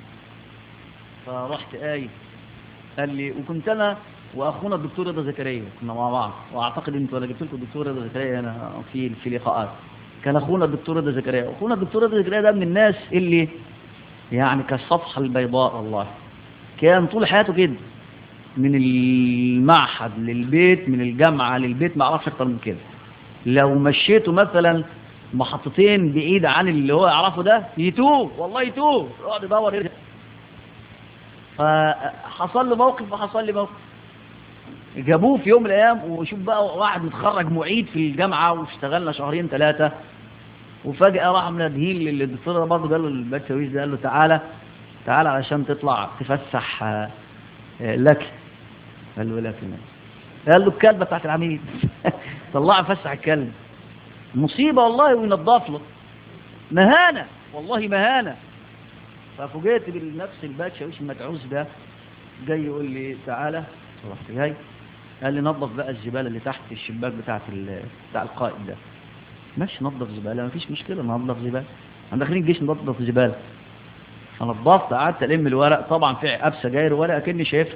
S2: فرحت قايل قال لي وكنت انا واخونا الدكتور رضا زكريا كنا مع بعض واعتقد انتوا انا جبت لكم الدكتور رضا زكريا هنا في في لقاءات كان اخونا الدكتور رضا زكريا اخونا الدكتور رضا زكريا ده من الناس اللي يعني كالصفحه البيضاء والله كان طول حياته كده من المعهد للبيت من الجامعه للبيت ما اعرفش اكتر من كده لو مشيته مثلا محطتين بعيد عن اللي هو يعرفه ده يتوه والله يتوه يقعد يدور يرجع فحصل له موقف وحصل لي موقف جابوه في يوم من الايام وشوف بقى واحد متخرج معيد في الجامعه واشتغلنا شهرين ثلاثه وفجاه راح مناديه للدكتور برضه قال له البكالوريوس ده قال له تعالى تعالى علشان تطلع تفسح لك قال له لك قال له الكلبه بتاعت العميد طلع فسح الكلب مصيبه والله وينضف له مهانه والله مهانه ففوجئت بالنفس الباتشاويش المتعوز ده جاي يقول لي تعالى رحت جاي قال لي نظف بقى الزباله اللي تحت الشباك بتاعت بتاع القائد ده ماشي نظف زباله مفيش مشكله نظف زباله احنا داخلين الجيش نظف زباله فنظفت قعدت الم الورق طبعا في عقاب سجاير ورقه كاني شايفها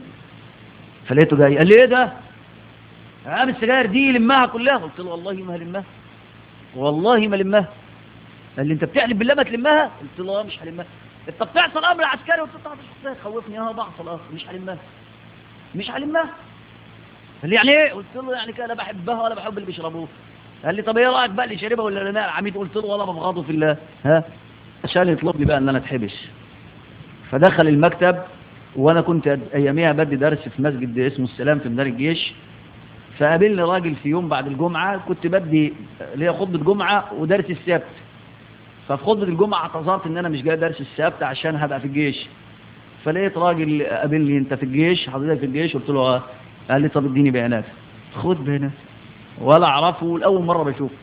S2: فلقيته جاي قال لي ايه ده عقاب السجاير دي لمها كلها قلت له والله ما هلمها والله ما لمها قال لي انت بتحلف بالله ما تلمها قلت له مش هلمها انت بتعصى امر عسكري وتطلع الشخصيه خوفني انا بعصى الامر مش هلمها مش هلمها قال لي يعني ايه قلت له يعني كده لا بحبها ولا بحب اللي بيشربوه قال لي طب ايه رايك بقى اللي شاربها ولا لا العميد قلت له ولا ببغضه في الله ها عشان يطلب لي بقى ان انا اتحبس فدخل المكتب وانا كنت اياميها بدي درس في مسجد اسمه السلام في ميدان الجيش فقابلني راجل في يوم بعد الجمعه كنت بدي ليا خطبه جمعه ودرس السبت ففي خطبه الجمعه اعتذرت ان انا مش جاي درس السبت عشان هبقى في الجيش فلقيت راجل قابلني انت في الجيش حضرتك في الجيش قلت له اه قال لي طب اديني بيانات خد بيانات ولا اعرفه لاول مره بشوفه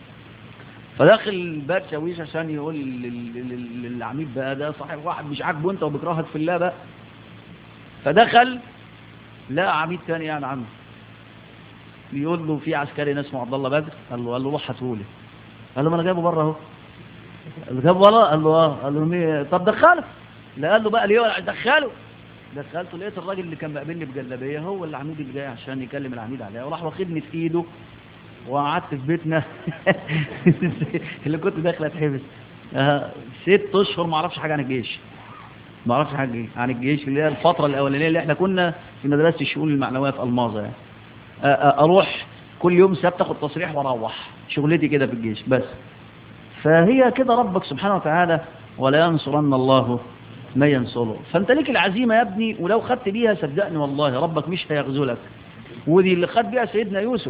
S2: فداخل الباب شاويش عشان يقول للعميد بقى ده صاحب واحد مش عاجبه انت وبيكرهك في الله بقى فدخل لقى عميد تاني يعني عنه بيقول له في عسكري ناس اسمه عبد الله بدر قال له قال له روح هاتهولي قال له ما انا جايبه بره اهو قال له جابه ورا قال له اه قال له مين طب دخله لا قال له بقى ليه دخله دخلته لقيت الراجل اللي كان مقابلني بجلابيه هو العميد اللي جاي عشان يكلم العميد عليها وراح واخدني في ايده وقعدت في بيتنا اللي كنت داخل اتحبس آه ست اشهر ما اعرفش حاجه عن الجيش ما اعرفش حاجه عن الجيش اللي هي الفتره الاولانيه اللي احنا كنا في مدرسه الشؤون المعنويه في الماظه يعني اروح كل يوم سبت اخد تصريح واروح شغلتي كده في الجيش بس فهي كده ربك سبحانه وتعالى ولا ينصرن الله ما ينصره فانت ليك العزيمه يا ابني ولو خدت بيها صدقني والله ربك مش هيخذلك ودي اللي خد بيها سيدنا يوسف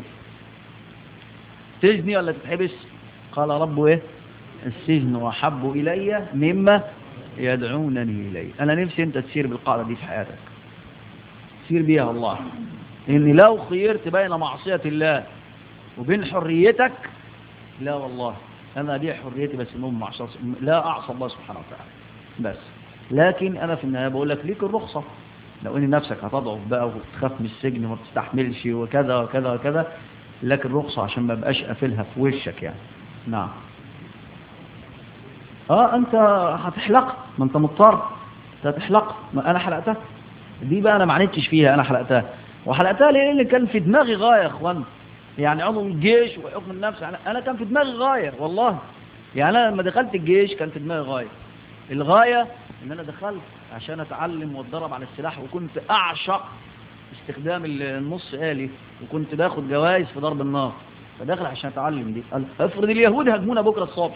S2: تجني ولا تتحبس قال رب ايه السجن وحب الي مما يدعونني اليه انا نفسي انت تسير بالقاعده دي في حياتك سير بيها والله إن لو خيرت بين معصية الله وبين حريتك لا والله أنا أبيع حريتي بس المهم معصية لا أعصى الله سبحانه وتعالى بس لكن أنا في النهاية بقول لك ليك الرخصة لو إن نفسك هتضعف بقى وتخاف من السجن وما بتستحملش وكذا وكذا وكذا لك الرخصة عشان ما بقاش قافلها في وشك يعني نعم اه انت هتحلق ما انت مضطر انت هتحلق ما انا حلقتها دي بقى انا ما عانيتش فيها انا حلقتها وحلقتها ليه اللي كان في دماغي غاية يا اخوان يعني عضو الجيش وحكم النفس انا كان في دماغي غاية والله يعني انا لما دخلت الجيش كان في دماغي غاية الغاية ان انا دخلت عشان اتعلم واتدرب على السلاح وكنت اعشق استخدام النص آلي وكنت باخد جوائز في ضرب النار فداخل عشان اتعلم دي قال افرض اليهود هجمونا بكرة الصبح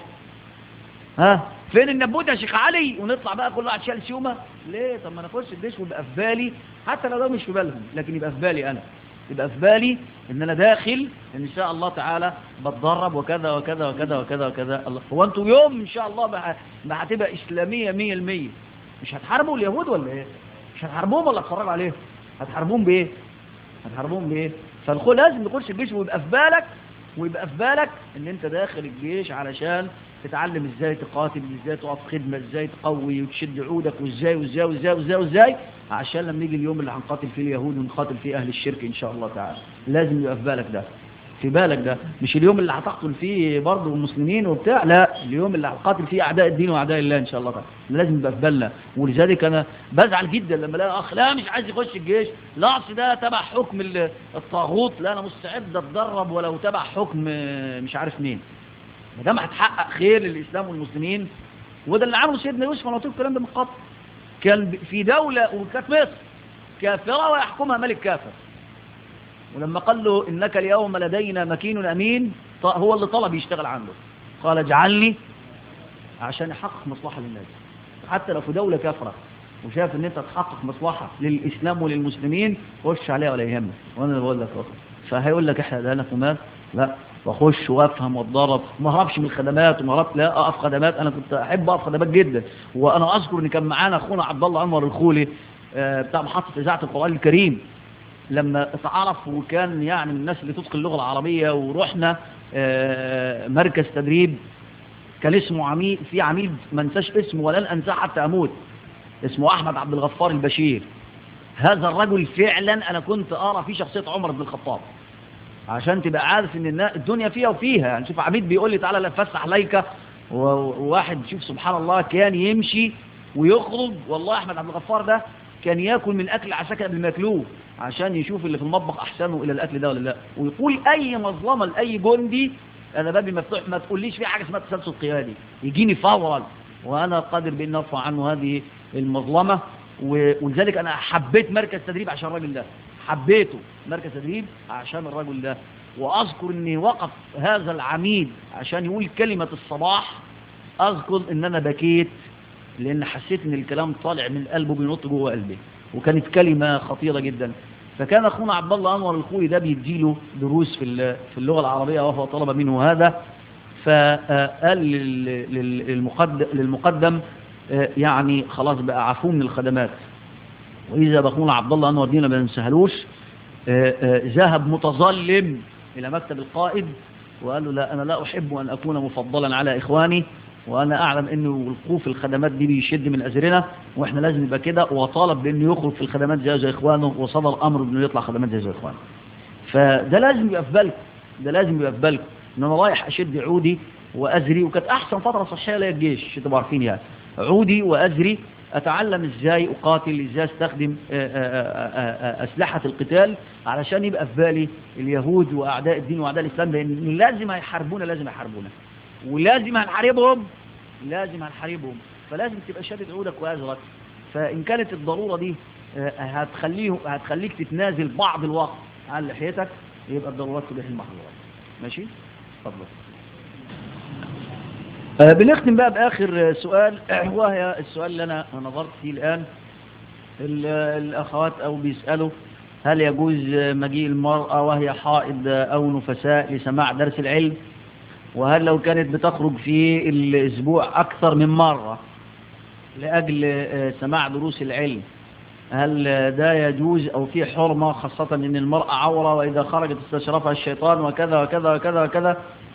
S2: ها فين النبوت يا شيخ علي ونطلع بقى كل واحد شال سيومه ليه طب ما انا اخش الجيش ويبقى في بالي حتى لو ده مش في بالهم لكن يبقى في بالي انا يبقى في بالي ان انا داخل ان شاء الله تعالى بتدرب وكذا وكذا وكذا وكذا وكذا الله هو انتوا يوم ان شاء الله بقى ما هتبقى اسلاميه 100% مش هتحاربوا اليهود ولا ايه مش هتحاربوهم ولا تتفرجوا عليهم هتحاربوهم بايه هتحاربوهم بايه فالخو لازم تخش الجيش ويبقى في بالك ويبقى في بالك ان انت داخل الجيش علشان تتعلم ازاي تقاتل ازاي تقف خدمة ازاي تقوي وتشد عودك وازاي وازاي وازاي وازاي وازاي عشان لما يجي اليوم اللي هنقاتل فيه اليهود ونقاتل فيه اهل الشرك ان شاء الله تعالى لازم يبقى في بالك ده في بالك ده مش اليوم اللي هتقتل فيه برضه المسلمين وبتاع لا اليوم اللي هتقاتل فيه اعداء الدين واعداء الله ان شاء الله تعالى لازم يبقى في بالنا ولذلك انا بزعل جدا لما الاقي اخ لا مش عايز يخش الجيش لا اصل ده تبع حكم الطاغوت لا انا مستعد اتدرب ولو تبع حكم مش عارف مين ما دام هتحقق خير للإسلام والمسلمين وده اللي عمله سيدنا يوسف انا قلت الكلام ده من قبل كان في دولة وكانت مصر كافرة ويحكمها ملك كافر ولما قال له إنك اليوم لدينا مكين أمين هو اللي طلب يشتغل عنده قال اجعلني عشان يحقق مصلحة للناس حتى لو في دولة كافرة وشاف ان انت تحقق مصلحة للإسلام وللمسلمين خش عليها ولا يهمك وانا اللي بقول لك فهيقول لك احنا ده انا ومات لا واخش وافهم واتدرب ما اهربش من الخدمات وما هربت لا اقف خدمات انا كنت احب اقف خدمات جدا وانا اذكر ان كان معانا اخونا عبد الله انور الخولي بتاع محطه اذاعه القران الكريم لما اتعرف وكان يعني من الناس اللي تتقن اللغه العربيه ورحنا مركز تدريب كان اسمه عميد في عميد ما انساش اسمه ولن انساه حتى اموت اسمه احمد عبد الغفار البشير هذا الرجل فعلا انا كنت ارى في شخصيه عمر بن الخطاب عشان تبقى عارف ان الدنيا فيها وفيها يعني شوف عبيد بيقول لي تعالى لفسح ليك وواحد شوف سبحان الله كان يمشي ويخرج والله احمد عبد الغفار ده كان ياكل من اكل عساكر قبل ما ياكلوه عشان يشوف اللي في المطبخ احسنه الى الاكل ده ولا لا ويقول اي مظلمه لاي جندي انا بابي مفتوح ما تقوليش في حاجه اسمها تسلسل قيادي يجيني فورا وانا قادر بان ارفع عنه هذه المظلمه ولذلك انا حبيت مركز تدريب عشان الراجل ده حبيته مركز تدريب عشان الرجل ده واذكر اني وقف هذا العميد عشان يقول كلمة الصباح اذكر ان انا بكيت لان حسيت ان الكلام طالع من قلبه بينط جوه قلبي وكانت كلمة خطيرة جدا فكان اخونا عبد الله انور الخوي ده بيديله دروس في في اللغة العربية وهو طلب منه هذا فقال للمقدم, للمقدم يعني خلاص بقى عفو من الخدمات وإذا بخونا عبد الله أنور دينا ما ننسهلوش ذهب متظلم إلى مكتب القائد وقال له لا أنا لا أحب أن أكون مفضلا على إخواني وأنا أعلم أنه الوقوف في الخدمات دي بيشد من أزرنا وإحنا لازم يبقى كده وطالب بأنه يخرج في الخدمات زي زي إخوانه وصدر أمر بأنه يطلع خدمات زي زي إخوانه فده لازم يبقى في بالكم ده لازم يبقى في بالكم إن أنا رايح أشد عودي وأزري وكانت أحسن فترة صحية ليا الجيش تبقوا عارفين يعني عودي وأزري أتعلم إزاي أقاتل إزاي أستخدم أسلحة القتال علشان يبقى في بالي اليهود وأعداء الدين وأعداء الإسلام لأن لازم هيحاربونا لازم هيحاربونا ولازم هنحاربهم لازم هنحاربهم فلازم تبقى شادد عودك وأزرك فإن كانت الضرورة دي آه، هتخليه هتخليك تتنازل بعض الوقت عن لحيتك يبقى الضرورات تبيح المحظورات ماشي اتفضل آه، بنختم بقى بآخر آه، سؤال وهي السؤال اللي أنا نظرت فيه الآن ال- الأخوات أو بيسألوا هل يجوز مجيء المرأة وهي حائض أو نفساء لسماع درس العلم وهل لو كانت بتخرج في الأسبوع أكثر من مرة لأجل آه، سماع دروس العلم هل ده يجوز أو في حرمة خاصة أن المرأة عورة وإذا خرجت استشرفها الشيطان وكذا وكذا وكذا وكذا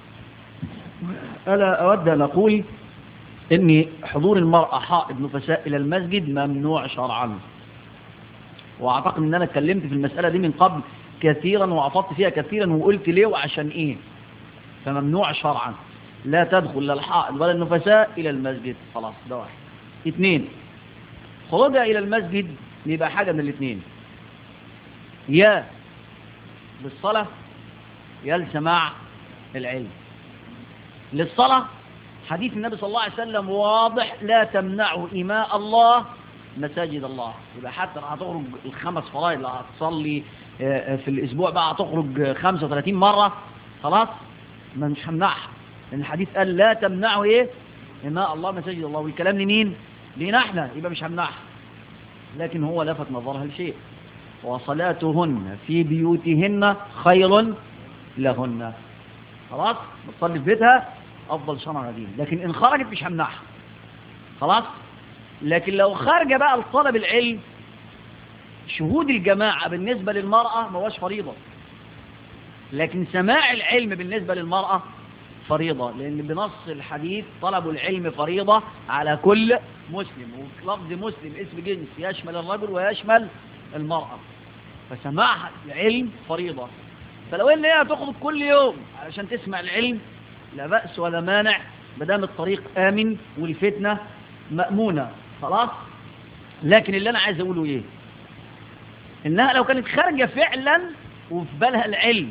S2: أنا أود أن أقول أن حضور المرأة حائض نفساء إلى المسجد ممنوع شرعا وأعتقد أن أنا اتكلمت في المسألة دي من قبل كثيرا وأفضت فيها كثيرا وقلت ليه وعشان إيه فممنوع شرعا لا تدخل لا الحائض ولا النفساء إلى المسجد خلاص ده واحد اثنين خروجها إلى المسجد يبقى حاجة من الاثنين يا للصلاة يا لسماع العلم للصلاة حديث النبي صلى الله عليه وسلم واضح لا تمنعه إماء الله مساجد الله يبقى حتى لو هتخرج الخمس فرائض اللي هتصلي آه، آه، في الأسبوع بقى هتخرج آه، 35 مرة خلاص ما مش همنعها لأن الحديث قال لا تمنعه إيه إماء الله مساجد الله والكلام لمين لينا احنا يبقى مش همنعها لكن هو لفت نظرها لشيء وصلاتهن في بيوتهن خير لهن خلاص بتصلي في بيتها افضل شرع دين لكن ان خرجت مش همنعها خلاص لكن لو خارجه بقى لطلب العلم شهود الجماعة بالنسبة للمرأة ما هوش فريضة لكن سماع العلم بالنسبة للمرأة فريضة لأن بنص الحديث طلب العلم فريضة على كل مسلم ولفظ مسلم اسم جنس يشمل الرجل ويشمل المرأة فسماع العلم فريضة فلو ان هي هتخرج كل يوم علشان تسمع العلم لا بأس ولا مانع مدام الطريق آمن والفتنة مأمونة خلاص لكن اللي أنا عايز أقوله إيه إنها لو كانت خارجة فعلا وفي بالها العلم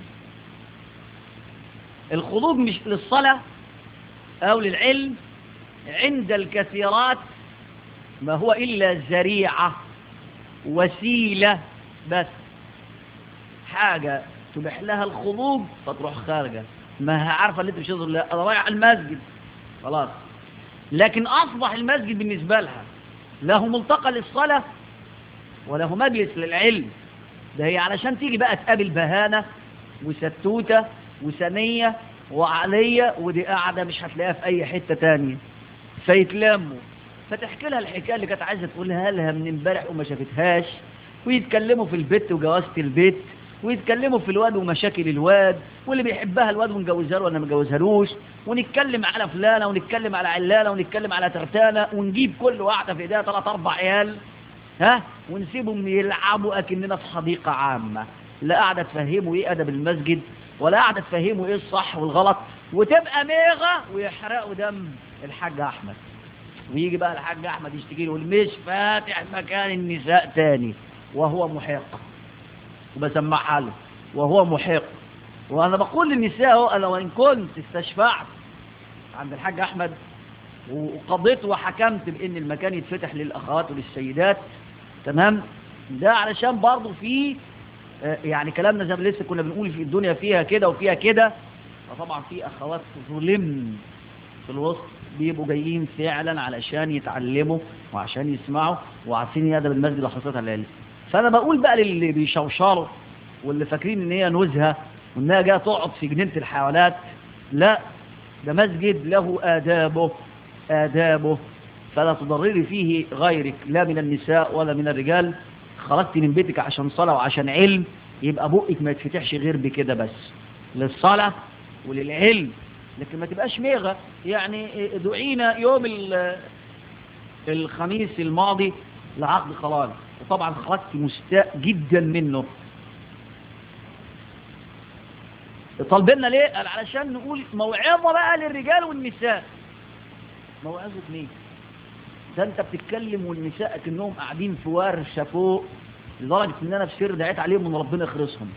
S2: الخروج مش للصلاة أو للعلم عند الكثيرات ما هو إلا ذريعة وسيلة بس حاجة تبح لها الخروج فتروح خارجة ما هي عارفة اللي انت مش تظهر لا انا رايح المسجد خلاص لكن اصبح المسجد بالنسبة لها له ملتقى للصلاة وله مجلس للعلم ده هي علشان تيجي بقى تقابل بهانة وستوتة وسنية وعلية ودي قاعدة مش هتلاقيها في اي حتة تانية فيتلموا فتحكي لها الحكاية اللي كانت عايزة تقولها لها من امبارح وما شافتهاش ويتكلموا في البيت وجوازة البيت ويتكلموا في الواد ومشاكل الواد واللي بيحبها الواد ونجوزها له ولا ما جوزهالوش ونتكلم على فلانة ونتكلم على علانة ونتكلم على ترتانة ونجيب كل واحدة في ايديها ثلاث اربع عيال ها ونسيبهم يلعبوا اكننا في حديقة عامة لا قاعدة تفهموا ايه ادب المسجد ولا قاعدة تفهموا ايه الصح والغلط وتبقى ميغة ويحرقوا دم الحاج احمد ويجي بقى الحاج احمد يشتكي له يقول مش فاتح مكان النساء تاني وهو محق وبسمعها له وهو محق وانا بقول للنساء اهو انا وان كنت استشفعت عند الحاج احمد وقضيت وحكمت بان المكان يتفتح للاخوات وللسيدات تمام ده علشان برضه في آه، يعني كلامنا زي ما لسه كنا بنقول في الدنيا فيها كده وفيها كده فطبعا في اخوات ظلم في الوسط بيبقوا جايين فعلا علشان يتعلموا وعشان يسمعوا وعارفين يادب المسجد وحصلتها العلم فانا بقول بقى للي بيشوشروا واللي فاكرين ان هي نزهه وانها جايه تقعد في جنينه الحيوانات لا ده مسجد له آدابه آدابه فلا تضرري فيه غيرك لا من النساء ولا من الرجال خرجت من بيتك عشان صلاة وعشان علم يبقى بقك ما يتفتحش غير بكده بس للصلاة وللعلم لكن ما تبقاش ميغة يعني دعينا يوم ال- الخميس الماضي لعقد قرار وطبعا خرجت مستاء جدا منه طالبنا ليه؟ قال علشان نقول موعظة بقى للرجال والنساء موعظة مين؟ ده انت بتتكلم والنساء كأنهم قاعدين في ورشة فوق لدرجة ان انا في سر دعيت عليهم ان ربنا يخرسهم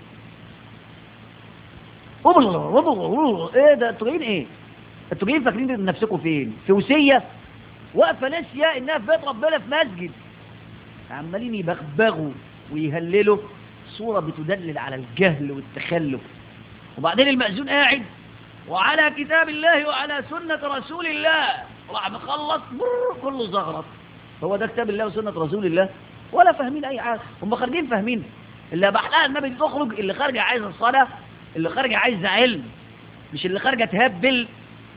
S2: ايه ده انتوا جايين ايه؟ انتوا جايين فاكرين نفسكم فين؟ في وسية واقفة ناسية انها في بيت ربنا في مسجد عمالين يبغبغوا ويهللوا صورة بتدلل على الجهل والتخلف وبعدين المأذون قاعد وعلى كتاب الله وعلى سنة رسول الله راح مخلص بر كله زغرط هو ده كتاب الله وسنة رسول الله ولا فاهمين أي حاجة هم خارجين فاهمين اللي بحلها النبي تخرج اللي خارجة عايزة الصلاة اللي خارجة عايزة علم مش اللي خارجة تهبل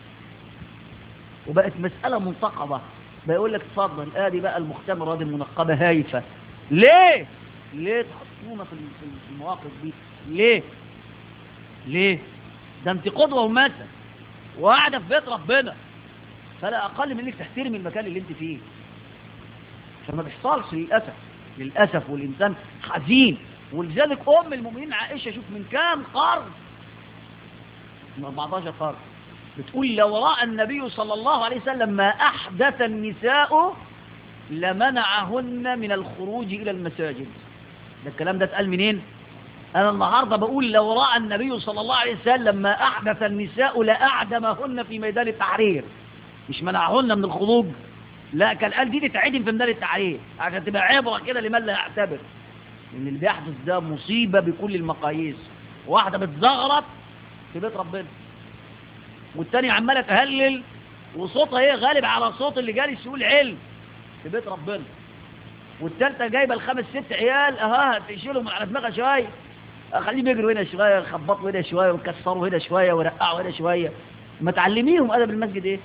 S2: وبقت مسألة منتقبة بيقول لك اتفضل ادي بقى المختمرة دي المنقبة هايفة ليه ليه تحطونا في في المواقف دي ليه ليه ده انت قدوة ومثل وقاعدة في بيت ربنا فلا اقل من انك تحترمي المكان اللي انت فيه فما بيحصلش للاسف للاسف والانسان حزين ولذلك ام المؤمنين عائشه شوف من كام قرن من 14 قرن بتقول لو راى النبي صلى الله عليه وسلم ما احدث النساء لمنعهن من الخروج الى المساجد ده الكلام ده اتقال منين انا النهارده بقول لو راى النبي صلى الله عليه وسلم ما احدث النساء لاعدمهن في ميدان التحرير مش منعهن من الخروج لا كان قال دي تتعدم في ميدان التحرير عشان تبقى عبره كده لمن لا يعتبر ان اللي بيحدث ده مصيبه بكل المقاييس واحده بتزغرط في بيت ربنا والتانية عماله تهلل وصوتها ايه غالب على صوت اللي جالس يقول علم في بيت ربنا والتالتة جايبه الخمس ست عيال اها تشيلهم على دماغها شويه خليهم يجروا هنا شويه يخبطوا هنا شويه ويكسروا هنا شويه ويرقعوا هنا شويه ما تعلميهم ادب المسجد ايه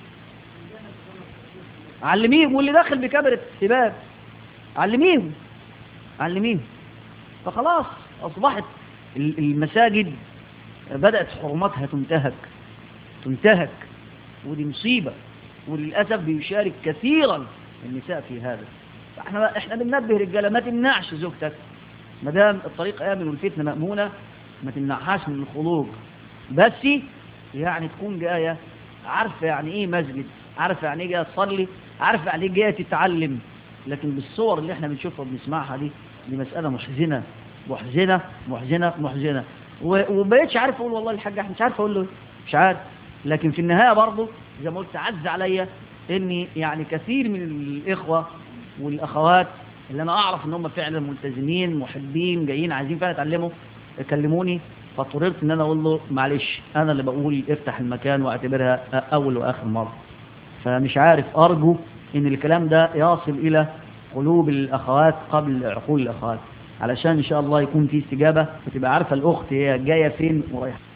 S2: علميهم واللي داخل بكاميرا الشباب علميهم علميهم فخلاص اصبحت المساجد بدات حرماتها تنتهك تنتهك ودي مصيبه وللاسف بيشارك كثيرا النساء في هذا احنا احنا بننبه رجاله ما تمنعش زوجتك ما دام الطريق امن والفتنه مامونه ما تمنعهاش من الخروج بس يعني تكون جايه عارفه يعني ايه مسجد عارفه يعني ايه جايه تصلي عارفه يعني ايه جايه تتعلم لكن بالصور اللي احنا بنشوفها وبنسمعها دي دي مساله محزنه محزنه محزنه محزنه وبقيتش عارف اقول والله الحاج احمد مش عارف اقول له مش عارف لكن في النهايه برضه زي ما قلت عز عليا اني يعني كثير من الاخوه والاخوات اللي انا اعرف ان هم فعلا ملتزمين محبين جايين عايزين فعلا يتعلموا كلموني فاضطررت ان انا اقول له معلش انا اللي بقول افتح المكان واعتبرها اول واخر مره فمش عارف ارجو ان الكلام ده يصل الى قلوب الاخوات قبل عقول الاخوات علشان ان شاء الله يكون في استجابه وتبقى عارفه الاخت هي جايه فين ورايحه